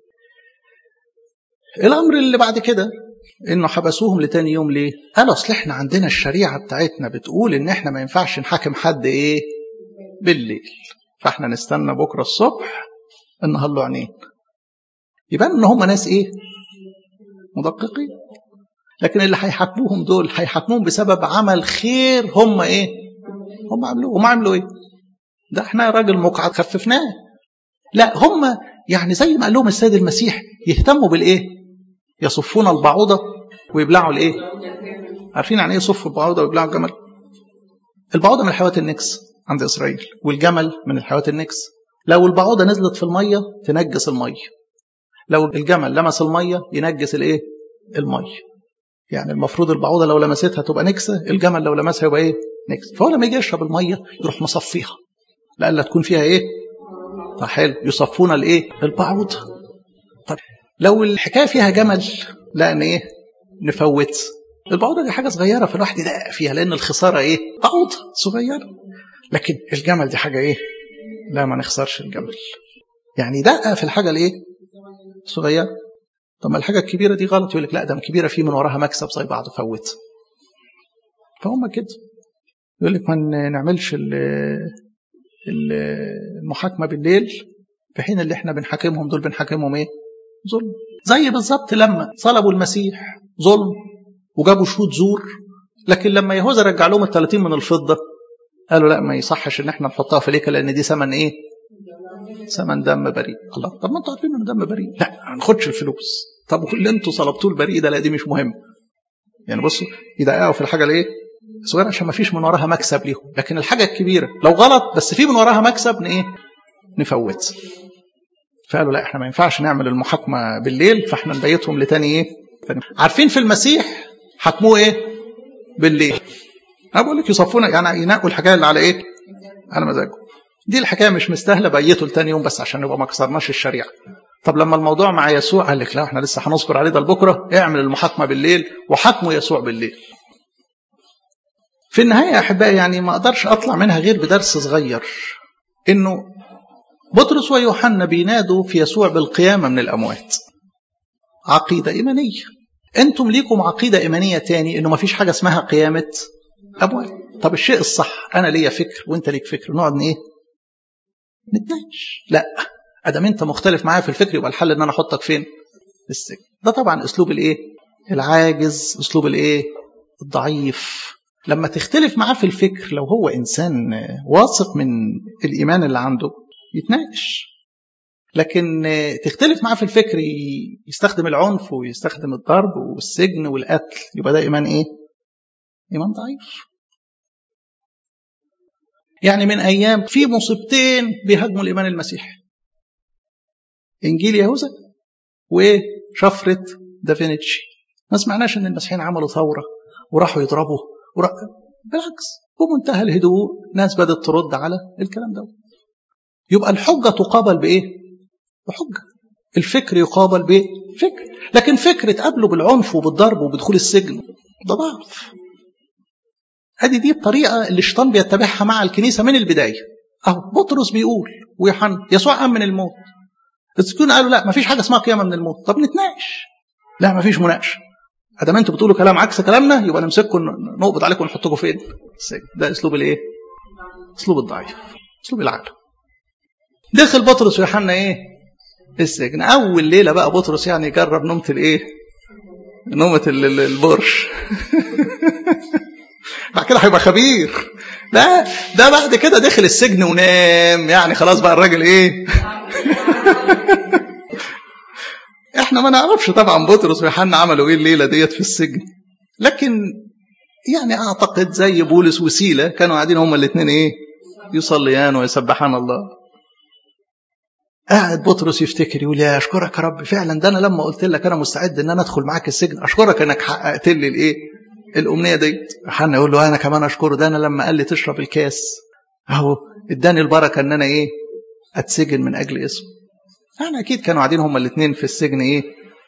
الأمر اللي بعد كده انه حبسوهم لتاني يوم ليه؟ قالوا اصل احنا عندنا الشريعه بتاعتنا بتقول ان احنا ما ينفعش نحاكم حد ايه؟ بالليل. فاحنا نستنى بكره الصبح النهار له عينين. يبان ان هم ناس ايه؟ مدققين. لكن اللي هيحاكموهم دول هيحاكموهم بسبب عمل خير هم ايه؟ هم عملوه، هم عملوا ايه؟ ده احنا راجل مقعد خففناه. لا هم يعني زي ما قال لهم السيد المسيح يهتموا بالايه؟ يصفون البعوضة ويبلعوا الايه؟ عارفين يعني ايه يصفوا البعوضة ويبلعوا الجمل؟ البعوضة من الحيوانات النكس عند إسرائيل والجمل من الحيوانات النكس لو البعوضة نزلت في المية تنجس المية لو الجمل لمس المية ينجس الايه؟ المية يعني المفروض البعوضة لو لمستها تبقى نكسة الجمل لو لمسها يبقى ايه؟ نكس فهو لما يجي يشرب المية يروح مصفيها لألا تكون فيها ايه؟ فحلو يصفون الايه؟ البعوضة طب لو الحكايه فيها جمل لا ان ايه نفوت البعوضه دي حاجه صغيره فالواحد يدقق فيها لان الخساره ايه بعوضه صغيره لكن الجمل دي حاجه ايه لا ما نخسرش الجمل يعني دقق في الحاجه الايه صغيره طب ما الحاجه الكبيره دي غلط يقول لك لا ده الكبيره في من وراها مكسب زي بعض فوت فهم كده يقول لك ما نعملش المحاكمه بالليل في حين اللي احنا بنحاكمهم دول بنحاكمهم ايه ظلم زي بالظبط لما صلبوا المسيح ظلم وجابوا شهود زور لكن لما يهوذا رجع لهم ال 30 من الفضه قالوا لا ما يصحش ان احنا نحطها في ليكه لان دي ثمن ايه؟ ثمن دم بريء الله طب ما انتوا عارفين انه دم بريء لا ما ناخدش الفلوس طب اللي انتوا صلبتوه البريء ده لا دي مش مهم يعني بصوا يدققوا في الحاجه الايه صغيره عشان ما فيش من وراها مكسب ليهم لكن الحاجه الكبيره لو غلط بس في من وراها مكسب ايه نفوت فقالوا لا احنا ما ينفعش نعمل المحاكمه بالليل فاحنا نبيتهم لتاني ايه تاني. عارفين في المسيح حكموه ايه بالليل انا بقول لك يصفونا يعني ينقوا الحكايه اللي على ايه على مزاجهم دي الحكايه مش مستاهله بيته لتاني يوم بس عشان نبقى ما كسرناش الشريعه طب لما الموضوع مع يسوع قال لك لا احنا لسه هنصبر عليه ده لبكره اعمل المحاكمه بالليل وحكموا يسوع بالليل في النهايه يا احبائي يعني ما اقدرش اطلع منها غير بدرس صغير انه بطرس ويوحنا بينادوا في يسوع بالقيامه من الاموات عقيده ايمانيه انتم ليكم عقيده ايمانيه تاني انه ما فيش حاجه اسمها قيامه اموات طب الشيء الصح انا ليا فكر وانت ليك فكر نقعد ايه نتناقش لا ادام انت مختلف معايا في الفكر يبقى الحل ان انا احطك فين في السجن ده طبعا اسلوب الايه العاجز اسلوب الايه الضعيف لما تختلف معاه في الفكر لو هو انسان واثق من الايمان اللي عنده يتناقش لكن تختلف معاه في الفكر يستخدم العنف ويستخدم الضرب والسجن والقتل يبقى ده ايمان ايه ايمان ضعيف يعني من ايام في مصيبتين بيهاجموا الايمان المسيحي انجيل يهوذا وشفره دافينيتشي ما سمعناش ان المسيحيين عملوا ثوره وراحوا يضربوا ورا... بالعكس بمنتهى الهدوء ناس بدات ترد على الكلام ده يبقى الحجه تقابل بايه بحجه الفكر يقابل بفكر لكن فكر تقابله بالعنف وبالضرب وبدخول السجن ده ضعف ادي دي الطريقه اللي الشيطان بيتبعها مع الكنيسه من البدايه اهو بطرس بيقول ويوحنا يسوع قام من الموت السكون قالوا لا ما فيش حاجه اسمها قيامه من الموت طب نتناقش لا ما فيش مناقشه ادام انتوا بتقولوا كلام عكس كلامنا يبقى نمسككم نقبض عليكم ونحطكم فين ده اسلوب الايه اسلوب الضعيف اسلوب العقل دخل بطرس ويوحنا ايه السجن اول ليله بقى بطرس يعني يجرب نومه الايه نومه البرش بعد كده هيبقى خبير لا ده بعد كده دخل السجن ونام يعني خلاص بقى الراجل ايه احنا ما نعرفش طبعا بطرس ويوحنا عملوا ايه الليله ديت في السجن لكن يعني اعتقد زي بولس وسيله كانوا قاعدين هما الاثنين ايه يصليان ويسبحان الله قاعد بطرس يفتكر يقول يا اشكرك يا رب فعلا ده انا لما قلت لك انا مستعد ان انا ادخل معاك السجن اشكرك انك حققت لي الايه الامنيه ديت حنا يقول له انا كمان اشكره ده انا لما قال لي تشرب الكاس اهو اداني البركه ان انا ايه اتسجن من اجل اسمه يعني اكيد كانوا قاعدين هما الاثنين في السجن ايه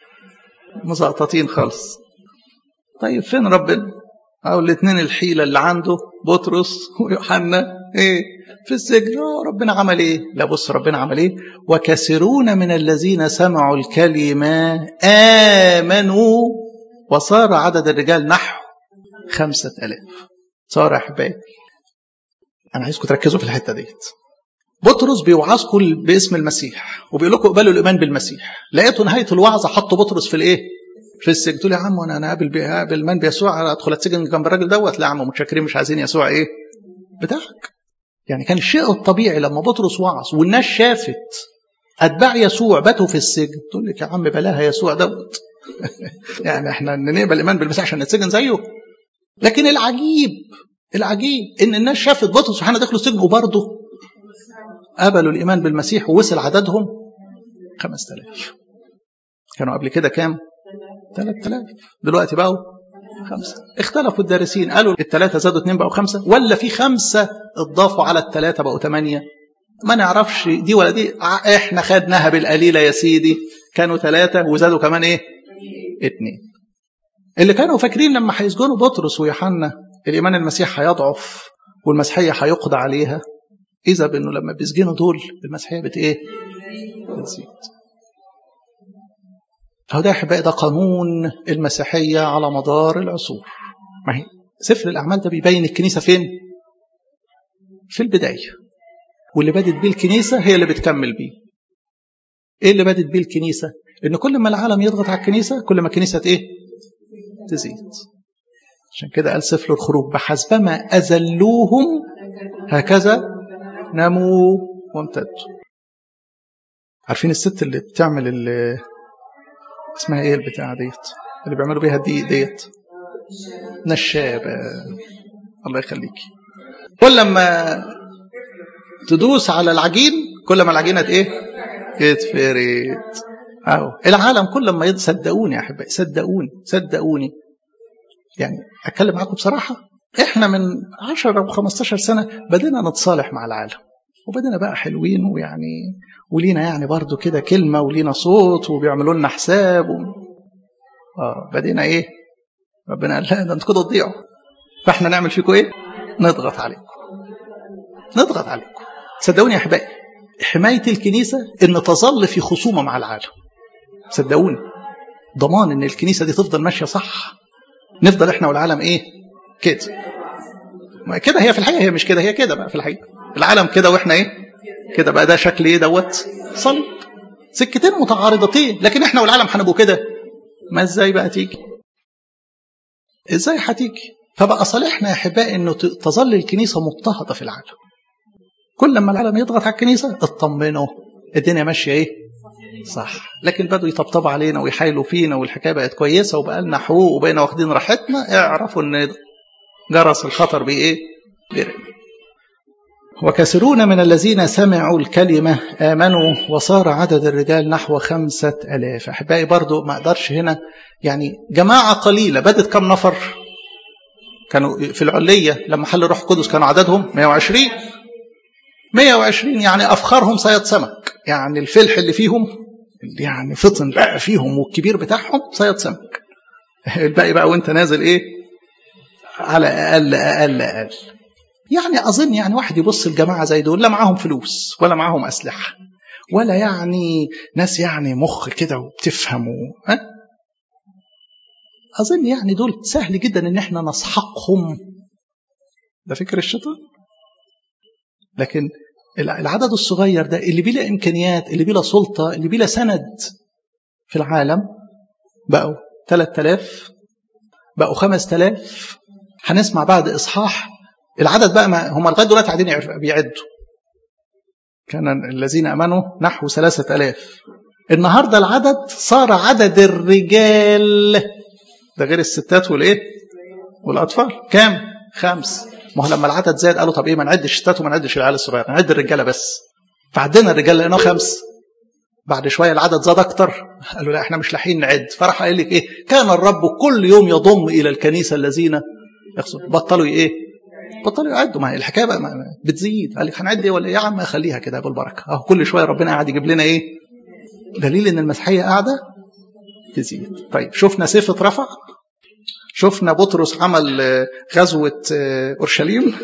مزقططين خالص طيب فين ربنا او الاثنين الحيله اللي عنده بطرس ويوحنا ايه في السجن ربنا عمل ايه لا بص ربنا عمل ايه وكثيرون من الذين سمعوا الكلمه امنوا وصار عدد الرجال نحو خمسة ألاف صار يا أحبائي أنا عايزكم تركزوا في الحتة ديت بطرس بيوعظكم باسم المسيح وبيقول لكم اقبلوا الايمان بالمسيح لقيتوا نهايه الوعظه حطوا بطرس في الايه في السجن تقول يا عم انا انا قابل قابل الايمان بيسوع ادخل اتسجن جنب الراجل دوت لا يا عم متشكرين مش عايزين يسوع ايه بتاعك يعني كان الشيء الطبيعي لما بطرس وعظ والناس شافت اتباع يسوع باتوا في السجن تقول لك يا عم بلاها يسوع دوت يعني احنا نقبل الايمان بالمسيح عشان نتسجن زيه لكن العجيب العجيب ان الناس شافت بطرس وحنا دخلوا السجن وبرضه قبلوا الإيمان بالمسيح ووصل عددهم 5000 كانوا قبل كده كام 3000 دلوقتي بقوا خمسة اختلفوا الدارسين قالوا الثلاثة زادوا اثنين بقوا خمسة ولا في خمسة اضافوا على الثلاثة بقوا ثمانية ما نعرفش دي ولا دي احنا خدناها بالقليلة يا سيدي كانوا ثلاثة وزادوا كمان ايه اثنين اللي كانوا فاكرين لما هيسجنوا بطرس ويوحنا الإيمان المسيح هيضعف والمسيحية هيقضى عليها إذا بأنه لما بيسجنوا دول المسيحية بت إيه؟ بتزيد. فهو ده أحبائي ده قانون المسيحية على مدار العصور. ما هي سفر الأعمال ده بيبين الكنيسة فين؟ في البداية. واللي بدت بيه الكنيسة هي اللي بتكمل بيه. إيه اللي بدت بيه الكنيسة؟ إن كل ما العالم يضغط على الكنيسة كل ما الكنيسة إيه؟ تزيد. عشان كده قال سفر الخروج بحسبما أذلوهم هكذا نموا وامتدوا عارفين الست اللي بتعمل اللي اسمها ايه البتاعه ديت اللي بيعملوا بيها الدقيق ديت نشابه الله يخليكي كل ما تدوس على العجين كل ما العجينه ايه تتفرد اهو العالم كل ما يد صدقوني يا احبائي صدقوني صدقوني يعني اتكلم معاكم بصراحه احنا من 10 او 15 سنه بدينا نتصالح مع العالم وبدينا بقى حلوين ويعني ولينا يعني برضو كده كلمه ولينا صوت وبيعملوا لنا حساب و... اه بدينا ايه ربنا قال لا ده انتوا كده تضيعوا فاحنا نعمل فيكم ايه نضغط عليكم نضغط عليكم صدقوني يا احبائي حمايه الكنيسه ان تظل في خصومه مع العالم صدقوني ضمان ان الكنيسه دي تفضل ماشيه صح نفضل احنا والعالم ايه كده ما كده هي في الحقيقه هي مش كده هي كده بقى في الحقيقه العالم كده واحنا ايه كده بقى ده شكل ايه دوت صلب سكتين متعارضتين لكن احنا والعالم هنبقوا كده ما ازاي بقى تيجي ازاي هتيجي فبقى صالحنا يا احبائي انه تظل الكنيسه مضطهده في العالم كل لما العالم يضغط على الكنيسه اطمنوا الدنيا ماشيه ايه صح لكن بدوا يطبطبوا علينا ويحايلوا فينا والحكايه بقت كويسه وبقى لنا حقوق وبقينا واخدين راحتنا اعرفوا ان جرس الخطر بايه برمي وكثيرون من الذين سمعوا الكلمة آمنوا وصار عدد الرجال نحو خمسة ألاف أحبائي برضو ما أقدرش هنا يعني جماعة قليلة بدت كم نفر كانوا في العلية لما حل روح القدس كانوا عددهم 120 120 يعني أفخرهم صياد سمك يعني الفلح اللي فيهم اللي يعني فطن بقى فيهم والكبير بتاعهم صياد سمك الباقي بقى وانت نازل ايه على أقل أقل أقل يعني أظن يعني واحد يبص الجماعة زي دول لا معاهم فلوس ولا معاهم أسلحة ولا يعني ناس يعني مخ كده وبتفهم ها أظن يعني دول سهل جدا إن احنا نسحقهم ده فكر الشيطان لكن العدد الصغير ده اللي بلا إمكانيات اللي بلا سلطة اللي بلا سند في العالم بقوا 3000 بقوا 5000 هنسمع بعد إصحاح العدد بقى ما هم لغايه دلوقتي قاعدين بيعدوا كان الذين امنوا نحو ثلاثة ألاف النهارده العدد صار عدد الرجال ده غير الستات والايه والاطفال كام خمس ما هو لما العدد زاد قالوا طب ايه ما نعد الستات وما نعدش العيال الصغيره نعد الرجاله بس فعدينا الرجال لقيناه خمس بعد شويه العدد زاد اكتر قالوا لا احنا مش لاحقين نعد فراح قال لك ايه كان الرب كل يوم يضم الى الكنيسه الذين يقصد بطلوا ايه بطلوا يعدوا ما هي الحكايه بقى بتزيد قال لك هنعد ايه ولا ايه يا عم خليها كده بالبركه اهو كل شويه ربنا قاعد يجيب لنا ايه دليل ان المسيحيه قاعده تزيد طيب شفنا سيف اترفع شفنا بطرس عمل غزوه اورشليم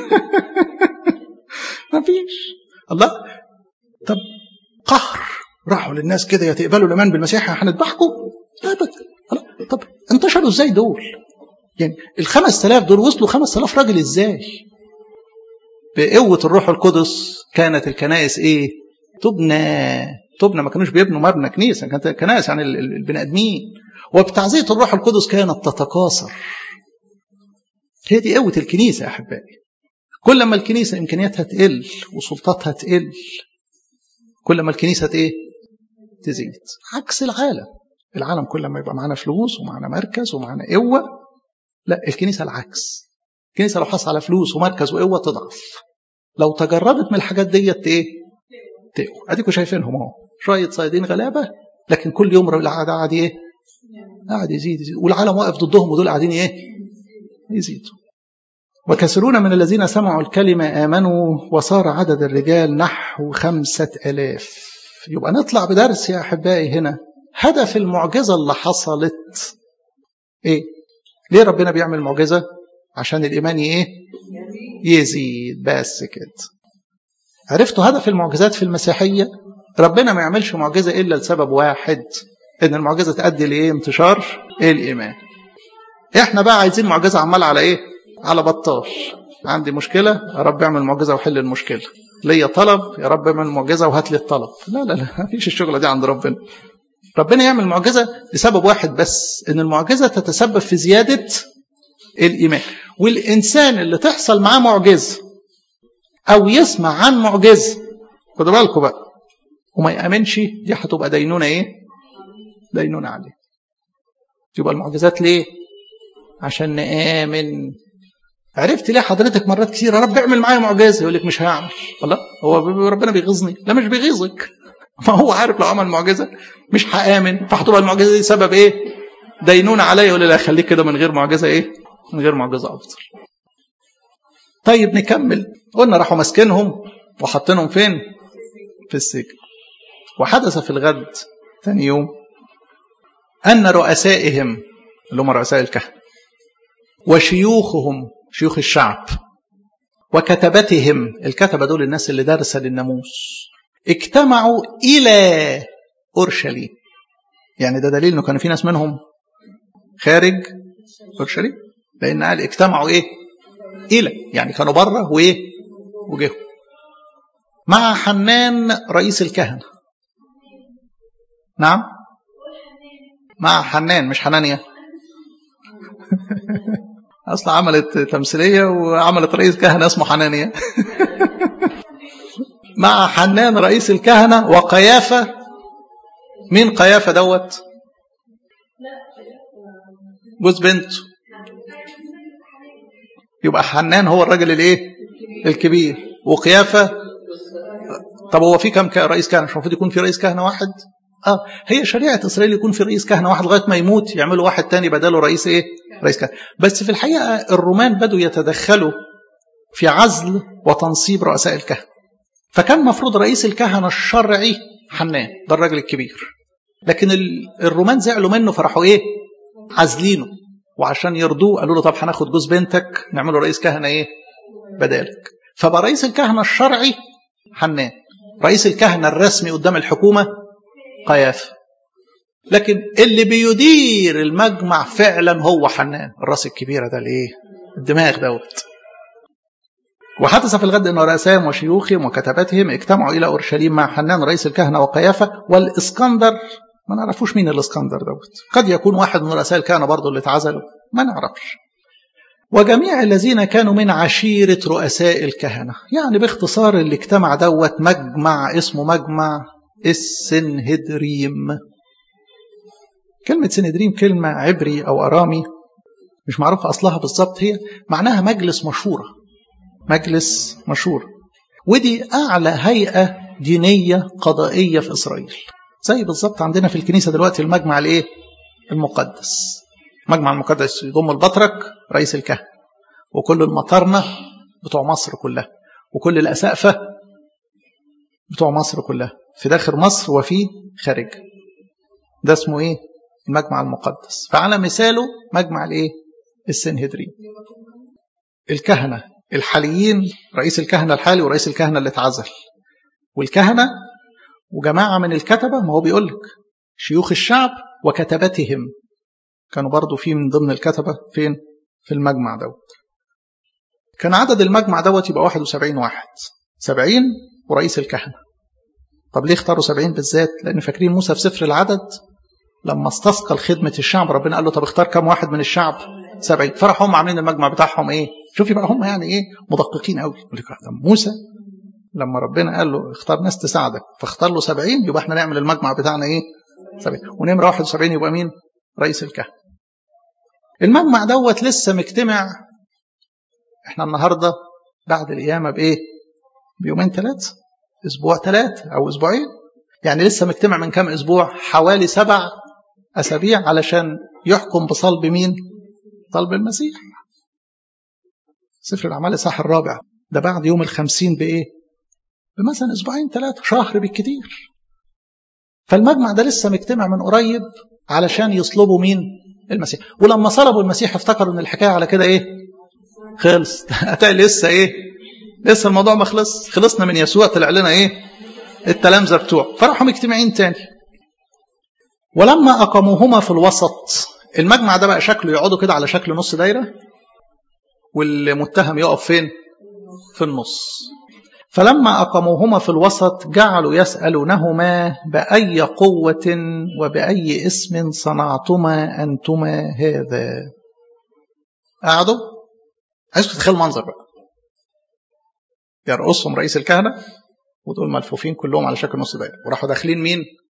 ما فيش الله طب قهر راحوا للناس كده يا تقبلوا الايمان بالمسيح هنذبحكم ابدا طب انتشروا ازاي دول يعني ال 5000 دول وصلوا 5000 راجل ازاي؟ بقوة الروح القدس كانت الكنائس ايه؟ تبنى تبنى ما كانوش بيبنوا مبنى كنيسة كانت الكنائس يعني البني ادمين وبتعزية الروح القدس كانت تتكاثر هي دي قوة الكنيسة يا أحبائي كل ما الكنيسة إمكانياتها تقل وسلطاتها تقل كل ما الكنيسة ايه؟ تزيد عكس العالم العالم كل ما يبقى معانا فلوس ومعانا مركز ومعانا قوة لا الكنيسة العكس الكنيسة لو حصل على فلوس ومركز وقوة تضعف لو تجردت من الحاجات ديت ايه تقوى اديكم شايفينهم اهو شوية صيادين غلابة لكن كل يوم القعد قاعد ايه قاعد يزيد, يزيد والعالم واقف ضدهم ودول قاعدين ايه يزيدوا وكثيرون من الذين سمعوا الكلمة آمنوا وصار عدد الرجال نحو خمسة ألاف يبقى نطلع بدرس يا أحبائي هنا هدف المعجزة اللي حصلت ايه ليه ربنا بيعمل معجزة عشان الإيمان ايه يزيد بس كده عرفتوا هدف المعجزات في المسيحية ربنا ما يعملش معجزة إلا لسبب واحد إن المعجزة تؤدي لإيه انتشار إيه الإيمان إحنا بقى عايزين معجزة عمال على إيه على بطال عندي مشكلة يا رب اعمل معجزة وحل المشكلة ليا طلب يا رب اعمل معجزة وهات لي الطلب لا لا لا ما فيش الشغلة دي عند ربنا ربنا يعمل معجزة لسبب واحد بس إن المعجزة تتسبب في زيادة الإيمان والإنسان اللي تحصل معاه معجزة أو يسمع عن معجزة خدوا بالكم بقى وما يامنش دي هتبقى دينونه ايه دينونه عليه يبقى المعجزات ليه عشان نآمن عرفت ليه حضرتك مرات كتير يا رب اعمل معايا معجزه يقول لك مش هعمل والله هو ربنا بيغيظني لا مش بيغيظك ما هو عارف لو عمل معجزه مش هامن فهتبقى المعجزه دي سبب ايه دينونه عليا يقول لي لا خليك كده من غير معجزه ايه من غير معجزه افضل طيب نكمل قلنا راحوا ماسكينهم وحاطينهم فين في السجن وحدث في الغد ثاني يوم أن رؤسائهم اللي هم رؤساء الكهنة وشيوخهم شيوخ الشعب وكتبتهم الكتبة دول الناس اللي دارسة للناموس اجتمعوا إلى أورشليم يعني ده دليل انه كان في ناس منهم خارج اورشليم لان قال اجتمعوا ايه الى يعني كانوا بره وايه وجهوا مع حنان رئيس الكهنه نعم مع حنان مش حنانيا اصلا عملت تمثيليه وعملت رئيس كهنه اسمه حنانيا مع حنان رئيس الكهنه وقيافه مين قيافه دوت جوز بنته يبقى حنان هو الراجل الايه الكبير وقيافه طب هو في كم رئيس كهنه مش المفروض يكون في رئيس كهنه واحد اه هي شريعه اسرائيل يكون في رئيس كهنه واحد لغايه ما يموت يعملوا واحد تاني بداله رئيس ايه رئيس كهنه بس في الحقيقه الرومان بدوا يتدخلوا في عزل وتنصيب رؤساء الكهنه فكان المفروض رئيس الكهنه الشرعي حنان ده الراجل الكبير لكن الرومان زعلوا منه فراحوا ايه عازلينه وعشان يرضوه قالوا له طب هناخد جوز بنتك نعمله رئيس كهنه ايه بدالك فبقى رئيس الكهنه الشرعي حنان رئيس الكهنه الرسمي قدام الحكومه قيافه لكن اللي بيدير المجمع فعلا هو حنان الراس الكبيره ده الايه الدماغ دوت وحدث في الغد ان رؤسائهم وشيوخهم وكتبتهم اجتمعوا الى اورشليم مع حنان رئيس الكهنه وقيافه والاسكندر ما نعرفوش مين الاسكندر دوت قد يكون واحد من رؤساء الكهنه برضه اللي اتعزلوا ما نعرفش وجميع الذين كانوا من عشيرة رؤساء الكهنة يعني باختصار اللي اجتمع دوت مجمع اسمه مجمع السنهدريم كلمة سنهدريم كلمة عبري أو أرامي مش معروف أصلها بالظبط هي معناها مجلس مشورة مجلس مشورة ودي أعلى هيئة دينية قضائية في إسرائيل زي بالظبط عندنا في الكنيسة دلوقتي المجمع الإيه؟ المقدس المجمع المقدس يضم البطرك رئيس الكهنة وكل المطارنة بتوع مصر كلها وكل الأسقفة بتوع مصر كلها في داخل مصر وفي خارج ده اسمه ايه المجمع المقدس فعلى مثاله مجمع الايه السنهدرين الكهنة الحاليين رئيس الكهنة الحالي ورئيس الكهنة اللي اتعزل والكهنة وجماعة من الكتبة ما هو بيقول لك شيوخ الشعب وكتبتهم كانوا برضو في من ضمن الكتبة فين في المجمع دوت كان عدد المجمع دوت يبقى 71 واحد 70 ورئيس الكهنة طب ليه اختاروا 70 بالذات لأن فاكرين موسى في سفر العدد لما استثقل خدمة الشعب ربنا قال له طب اختار كم واحد من الشعب 70 فرحوا هم عاملين المجمع بتاعهم ايه شوفي بقى هم يعني ايه مدققين قوي موسى لما ربنا قال له اختار ناس تساعدك فاختار له 70 يبقى احنا نعمل المجمع بتاعنا ايه 70 ونمره 71 يبقى مين رئيس الكهنة المجمع دوت لسه مجتمع احنا النهارده بعد القيامه بايه بيومين ثلاثه اسبوع ثلاثه او اسبوعين يعني لسه مجتمع من كام اسبوع حوالي سبع اسابيع علشان يحكم بصلب مين صلب المسيح سفر الاعمال الصح الرابع ده بعد يوم الخمسين بايه بمثلا اسبوعين ثلاثه شهر بالكتير فالمجمع ده لسه مجتمع من قريب علشان يصلبوا مين المسيح ولما صلبوا المسيح افتكروا ان الحكايه على كده ايه خلص هتلاقي لسه ايه لسه الموضوع ما خلص خلصنا من يسوع طلع لنا ايه التلامذه بتوعه فراحوا مجتمعين تاني ولما اقاموهما في الوسط المجمع ده بقى شكله يقعدوا كده على شكل نص دايره والمتهم يقف فين في النص فلما أقاموهما في الوسط جعلوا يسألونهما بأي قوة وبأي اسم صنعتما أنتما هذا قعدوا عايز تتخيل المنظر بقى يرقصهم رئيس الكهنة ودول ملفوفين كلهم على شكل نص دايره وراحوا داخلين مين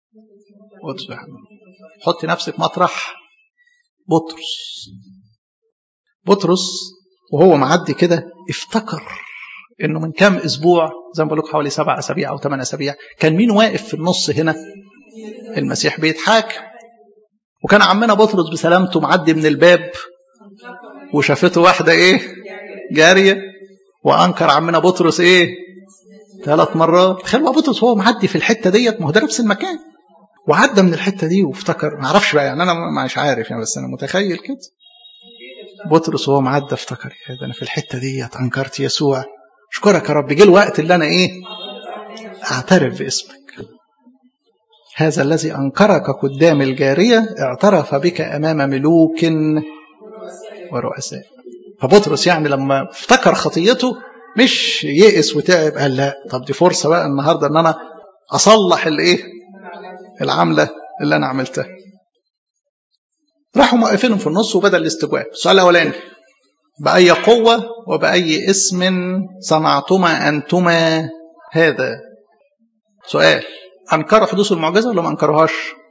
حط نفسك مطرح بطرس بطرس وهو معدي كده افتكر انه من كام اسبوع زي ما بقول لكم حوالي سبع اسابيع او ثمان اسابيع كان مين واقف في النص هنا المسيح بيتحاكم وكان عمنا بطرس بسلامته معدي من الباب وشافته واحده ايه جاريه وانكر عمنا بطرس ايه ثلاث مرات تخيل بقى بطرس هو معدي في الحته ديت ما هو ده نفس المكان وعدى من الحته دي وافتكر ما اعرفش بقى يعني انا مش عارف يعني بس انا متخيل كده بطرس وهو معدى افتكر يا ده انا في الحته ديت انكرت يسوع اشكرك يا رب جه الوقت اللي انا ايه اعترف باسمك هذا الذي انكرك قدام الجاريه اعترف بك امام ملوك ورؤساء فبطرس يعني لما افتكر خطيته مش يئس وتعب قال لا طب دي فرصه بقى النهارده ان انا اصلح الايه العمله اللي انا عملتها راحوا موقفينهم في النص وبدا الاستجواب السؤال الاولاني باي قوه وباي اسم صنعتما انتما هذا سؤال انكروا حدوث المعجزه ولا ما انكروهاش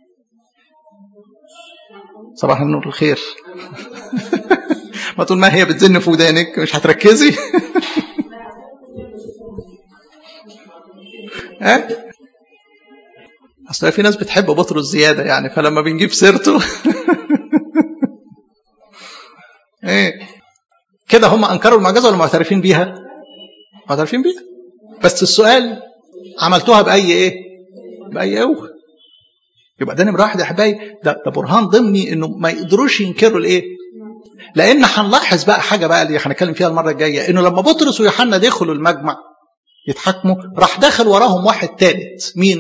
صباح النور الخير ما طول ما هي بتزن في ودانك مش هتركزي ها اصل في ناس بتحب بطرس زياده يعني فلما بنجيب سيرته ايه كده هم انكروا المعجزه ولا معترفين بيها معترفين بيها بس السؤال عملتوها باي ايه باي قوه يبقى ده نمره واحد يا حبايبي ده, ده برهان ضمني انه ما يقدروش ينكروا الايه لان هنلاحظ بقى حاجه بقى اللي هنتكلم فيها المره الجايه انه لما بطرس ويوحنا دخلوا المجمع يتحاكموا راح داخل وراهم واحد ثالث مين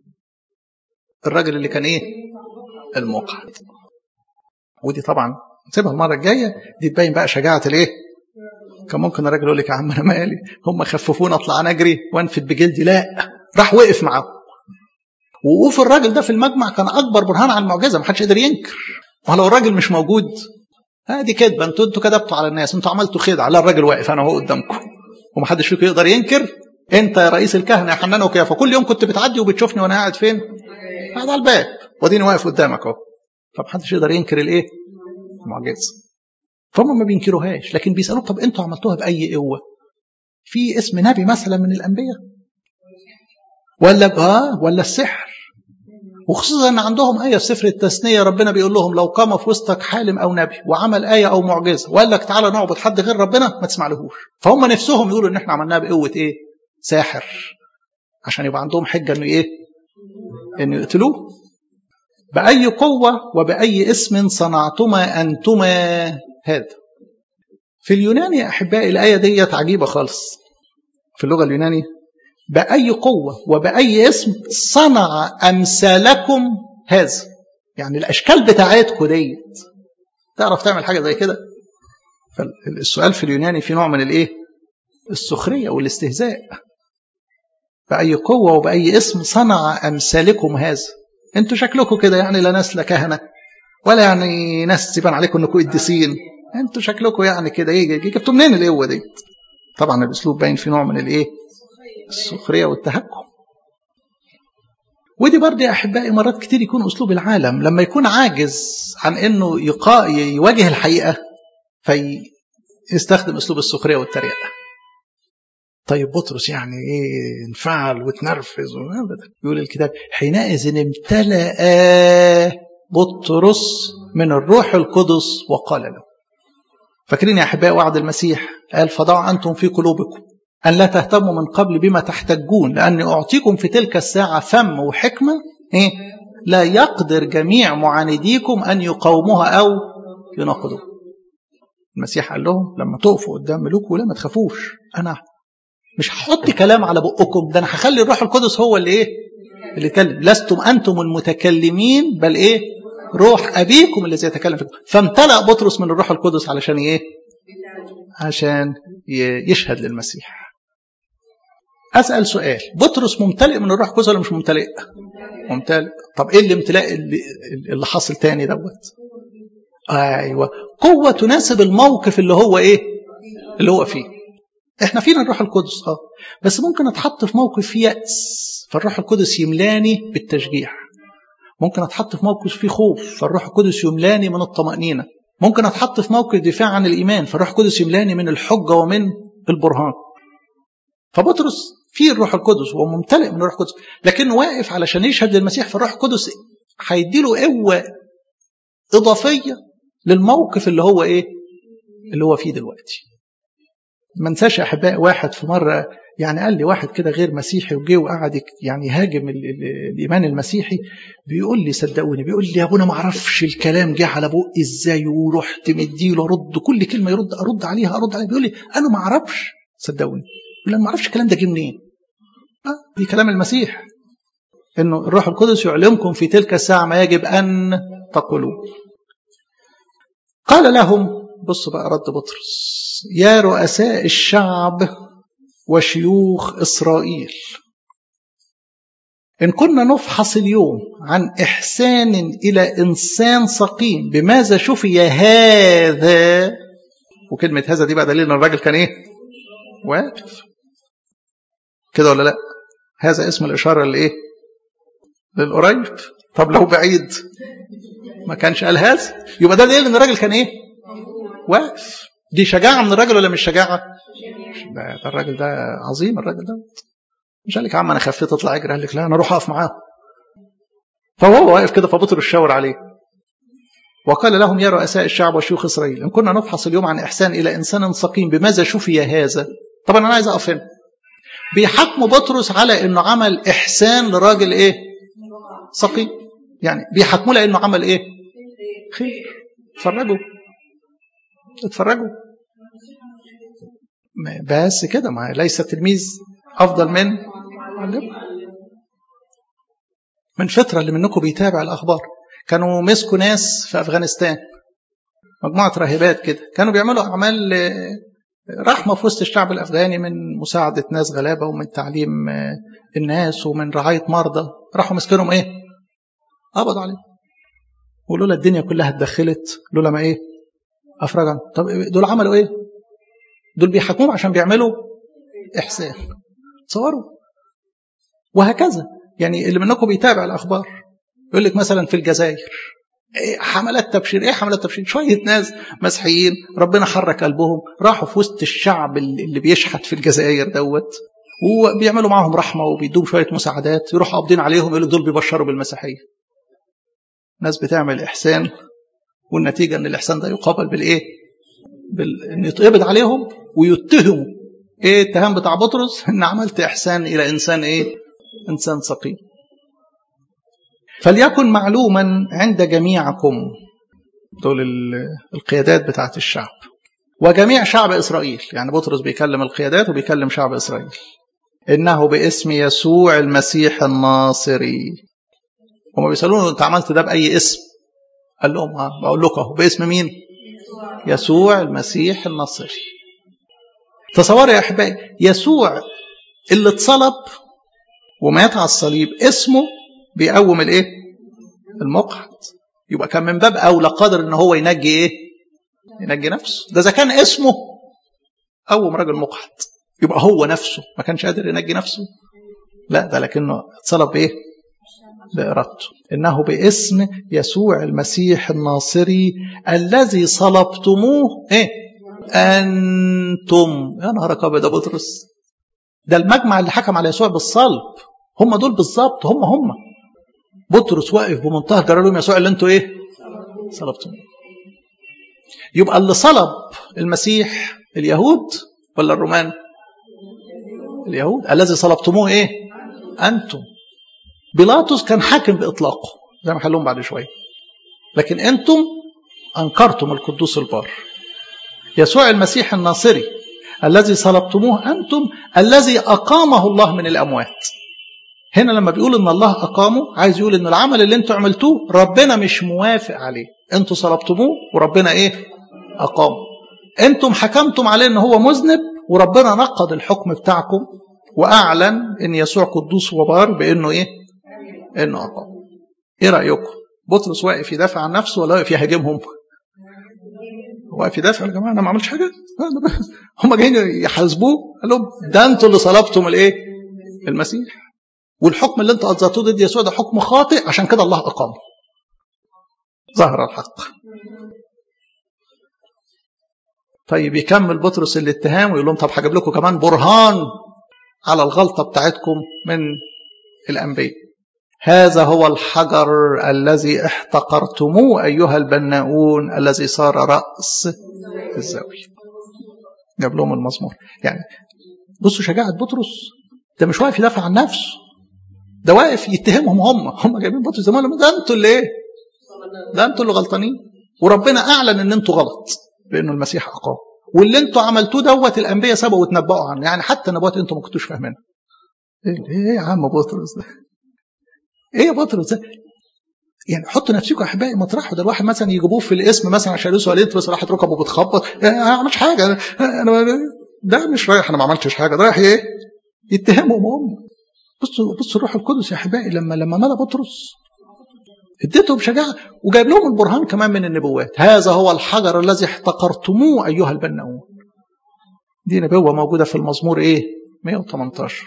الراجل اللي كان ايه المقعد ودي طبعا سيبها المره الجايه دي تبين بقى شجاعه الايه كان ممكن الراجل يقول لك يا عم انا مالي هم خففوني اطلع نجري وانفد بجلدي لا راح وقف معاهم ووقوف الراجل ده في المجمع كان اكبر برهان على المعجزه ما حدش قدر ينكر ولو الراجل مش موجود ادي كدبه انتوا انتوا كذبتوا على الناس انتوا عملتوا خدعه لا الراجل واقف انا اهو قدامكم ومحدش فيكم يقدر ينكر انت يا رئيس الكهنه يا حنان وكيافه كل يوم كنت بتعدي وبتشوفني وانا قاعد فين؟ قاعد على الباب واديني واقف قدامك اهو فمحدش يقدر ينكر الايه؟ المعجزه فهم ما بينكروهاش لكن بيسالوك طب انتوا عملتوها باي قوه؟ في اسم نبي مثلا من الانبياء؟ ولا اه ولا السحر وخصوصا ان عندهم ايه في سفر التثنيه ربنا بيقول لهم لو قام في وسطك حالم او نبي وعمل ايه او معجزه وقال لك تعالى نعبد حد غير ربنا ما تسمعلهوش فهم نفسهم يقولوا ان احنا عملناها بقوه ايه؟ ساحر عشان يبقى عندهم حجه انه ايه؟ انه يقتلوه باي قوه وباي اسم صنعتما انتما هذا في اليوناني يا احبائي الايه ديت عجيبه خالص في اللغه اليونانيه بأي قوة وبأي اسم صنع أمثالكم هذا يعني الأشكال بتاعتكم ديت تعرف تعمل حاجة زي كده فالسؤال في اليوناني في نوع من الإيه السخرية والاستهزاء بأي قوة وبأي اسم صنع أمثالكم هذا انتوا شكلكم كده يعني لا ناس لا كهنة ولا يعني ناس يبان عليكم انكم قديسين انتوا شكلكم يعني كده ايه جبتوا منين القوه دي طبعا الاسلوب باين في نوع من الايه السخريه والتهكم ودي برضه يا احبائي مرات كتير يكون اسلوب العالم لما يكون عاجز عن انه يقا... يواجه الحقيقه فيستخدم اسلوب السخريه والتريقه طيب بطرس يعني ايه انفعل وتنرفز يقول الكتاب حينئذ امتلأ بطرس من الروح القدس وقال له فاكرين يا احبائي وعد المسيح قال فضعوا انتم في قلوبكم أن لا تهتموا من قبل بما تحتجون لأني أعطيكم في تلك الساعة فم وحكمة إيه؟ لا يقدر جميع معانديكم أن يقاوموها أو يناقضوها المسيح قال لهم لما تقفوا قدام ملوك ولا ما تخافوش أنا مش هحط كلام على بقكم ده أنا هخلي الروح القدس هو اللي إيه اللي يتكلم لستم أنتم المتكلمين بل إيه روح أبيكم الذي يتكلم فيكم فامتلأ بطرس من الروح القدس علشان إيه عشان يشهد للمسيح أسأل سؤال بطرس ممتلئ من الروح القدس ولا مش ممتلئ ممتلئ طب ايه الامتلاء اللي, اللي حاصل تاني دوت ايوه قوة تناسب الموقف اللي هو ايه اللي هو فيه احنا فينا الروح القدس اه بس ممكن اتحط في موقف فيه يأس فالروح القدس يملاني بالتشجيع ممكن اتحط في موقف فيه خوف فالروح القدس يملاني من الطمأنينة ممكن اتحط في موقف دفاع عن الايمان فالروح القدس يملاني من الحجة ومن البرهان فبطرس فيه الروح القدس وهو ممتلئ من الروح القدس لكن واقف علشان يشهد للمسيح فالروح القدس هيديله قوة إضافية للموقف اللي هو إيه اللي هو فيه دلوقتي ما انساش يا احبائي واحد في مره يعني قال لي واحد كده غير مسيحي وجه وقعد يعني يهاجم الايمان المسيحي بيقول لي صدقوني بيقول لي يا ابونا ما اعرفش الكلام جه على بقي ازاي ورحت مديله ارد كل كلمه يرد ارد عليها ارد عليها بيقول لي انا ما اعرفش صدقوني بيقول انا ما اعرفش الكلام ده جه منين آه دي كلام المسيح انه الروح القدس يعلمكم في تلك الساعه ما يجب ان تقولوا قال لهم بصوا بقى رد بطرس يا رؤساء الشعب وشيوخ إسرائيل إن كنا نفحص اليوم عن إحسان إلى إنسان سقيم بماذا شفي هذا وكلمة هذا دي بقى دليل إن الراجل كان إيه؟ واقف كده ولا لأ؟ هذا اسم الإشارة لإيه؟ للقريب طب لو بعيد ما كانش قال هذا يبقى ده دليل إن الراجل كان إيه؟ واقف دي شجاعة من الراجل ولا مش شجاعة؟ ده, ده الراجل ده عظيم الراجل ده مش قال لك يا عم انا خفيت اطلع اجري قال لك لا انا اروح اقف معاه فهو واقف كده فبطرس شاور عليه وقال لهم يا رؤساء الشعب وشيوخ اسرائيل ان كنا نفحص اليوم عن احسان الى انسان سقيم بماذا شفي هذا؟ طبعا انا عايز اقف هنا بيحكموا بطرس على انه عمل احسان لراجل ايه؟ سقيم يعني بيحكموا لانه عمل ايه؟ خير اتفرجوا اتفرجوا بس كده ما ليس تلميذ افضل من معلم من فترة اللي منكم بيتابع الأخبار كانوا مسكوا ناس في أفغانستان مجموعة راهبات كده كانوا بيعملوا أعمال رحمة في وسط الشعب الأفغاني من مساعدة ناس غلابة ومن تعليم الناس ومن رعاية مرضى راحوا مسكنهم إيه؟ قبضوا عليهم ولولا الدنيا كلها اتدخلت لولا ما إيه؟ أفرجا طب دول عملوا إيه؟ دول بيحكموا عشان بيعملوا إحسان تصوروا وهكذا يعني اللي منكم بيتابع الأخبار يقول لك مثلا في الجزائر إيه حملات تبشير ايه حملات تبشير شويه ناس مسيحيين ربنا حرك قلبهم راحوا في وسط الشعب اللي بيشحت في الجزائر دوت وبيعملوا معاهم رحمه وبيدوهم شويه مساعدات يروحوا قابضين عليهم يقولوا دول بيبشروا بالمسيحيه ناس بتعمل احسان والنتيجه ان الاحسان ده يقابل بالايه بال... ان يتقبض عليهم ويتهموا ايه الاتهام بتاع بطرس ان عملت احسان الى انسان ايه انسان سقيم فليكن معلوما عند جميعكم دول القيادات بتاعت الشعب وجميع شعب إسرائيل يعني بطرس بيكلم القيادات وبيكلم شعب إسرائيل إنه باسم يسوع المسيح الناصري هما بيسألونه أنت عملت ده بأي اسم قال لهم ها بقول لكم اهو باسم مين يسوع المسيح الناصري تصوروا يا أحبائي يسوع اللي اتصلب ومات على الصليب اسمه بيقوم الايه المقعد يبقى كان من باب اولى قادر ان هو ينجي ايه ينجي نفسه ده اذا كان اسمه قوم راجل مقعد يبقى هو نفسه ما كانش قادر ينجي نفسه لا ده لكنه اتصلب بايه بارادته انه باسم يسوع المسيح الناصري الذي صلبتموه ايه انتم يا نهارك ابيض يا بطرس ده المجمع اللي حكم على يسوع بالصلب هم دول بالظبط هم هم بطرس واقف بمنتهى الجلال لهم يسوع اللي انتوا ايه صلبتم يبقى اللي صلب المسيح اليهود ولا الرومان اليهود الذي صلبتموه ايه انتم بيلاطس كان حاكم باطلاقه زي ما هنقول بعد شويه لكن انتم انكرتم القدوس البار يسوع المسيح الناصري الذي صلبتموه انتم الذي اقامه الله من الاموات هنا لما بيقول ان الله اقامه عايز يقول ان العمل اللي انتوا عملتوه ربنا مش موافق عليه انتوا صلبتموه وربنا ايه اقامه انتم حكمتم عليه ان هو مذنب وربنا نقض الحكم بتاعكم واعلن ان يسوع قدوس وبار بانه ايه انه اقام ايه رايكم بطرس واقف يدافع عن نفسه ولا واقف يهاجمهم واقف يدافع يا جماعه انا ما عملتش حاجه هم جايين يحاسبوه قال لهم ده انتوا اللي صلبتم الايه المسيح والحكم اللي انتوا اصدرتوه ضد يسوع ده حكم خاطئ عشان كده الله اقامه ظهر الحق طيب يكمل بطرس الاتهام ويقول لهم طب هجيب لكم كمان برهان على الغلطه بتاعتكم من الانبياء هذا هو الحجر الذي احتقرتموه أيها البناؤون الذي صار رأس الزاوية جاب لهم المزمور يعني بصوا شجاعة بطرس ده مش واقف يدافع عن نفسه ده واقف يتهمهم هم هم جايبين بطرس زمان ده انتوا اللي ايه ده انتوا اللي غلطانين وربنا اعلن ان انتوا غلط بانه المسيح اقام واللي انتوا عملتوه دوت الانبياء سبقوا وتنبؤوا عنه يعني حتى نبوات انتوا ما كنتوش فاهمينها ايه يا عم بطرس ده ايه يا بطرس ده يعني حطوا نفسكم احبائي مطرحه ده الواحد مثلا يجيبوه في الاسم مثلا عشان يسوى عليه بس راحت ركبه بتخبط يعني انا ما عملتش حاجه انا, أنا ده مش رايح انا ما عملتش حاجه ده رايح ايه يتهمهم هم بصوا بصوا الروح القدس يا احبائي لما لما ملا بطرس اديتهم شجاعه وجايب لهم البرهان كمان من النبوات هذا هو الحجر الذي احتقرتموه ايها البناؤون دي نبوه موجوده في المزمور ايه 118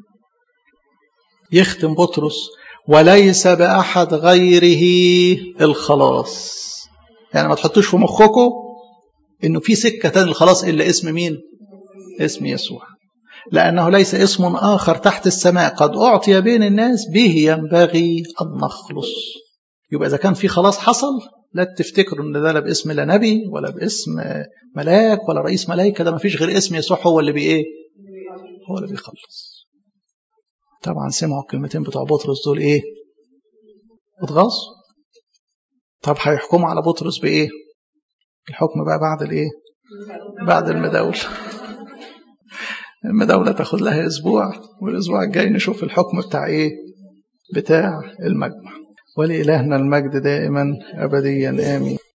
يختم بطرس وليس بأحد غيره الخلاص يعني ما تحطوش في مخكم انه في سكة تاني الخلاص الا اسم مين اسم يسوع لأنه ليس اسم آخر تحت السماء قد أعطي بين الناس به ينبغي أن نخلص يبقى إذا كان في خلاص حصل لا تفتكروا ان ده لا باسم لا نبي ولا باسم ملاك ولا رئيس ملائكه ده ما فيش غير اسم يسوع هو اللي بايه هو اللي بيخلص طبعا سمعوا الكلمتين بتوع بطرس دول ايه اتغاظوا طب هيحكموا على بطرس بايه الحكم بقى بعد الايه بعد المداولة المداولة تاخد لها اسبوع والاسبوع الجاي نشوف الحكم بتاع ايه بتاع المجمع ولإلهنا المجد دائما أبديا آمين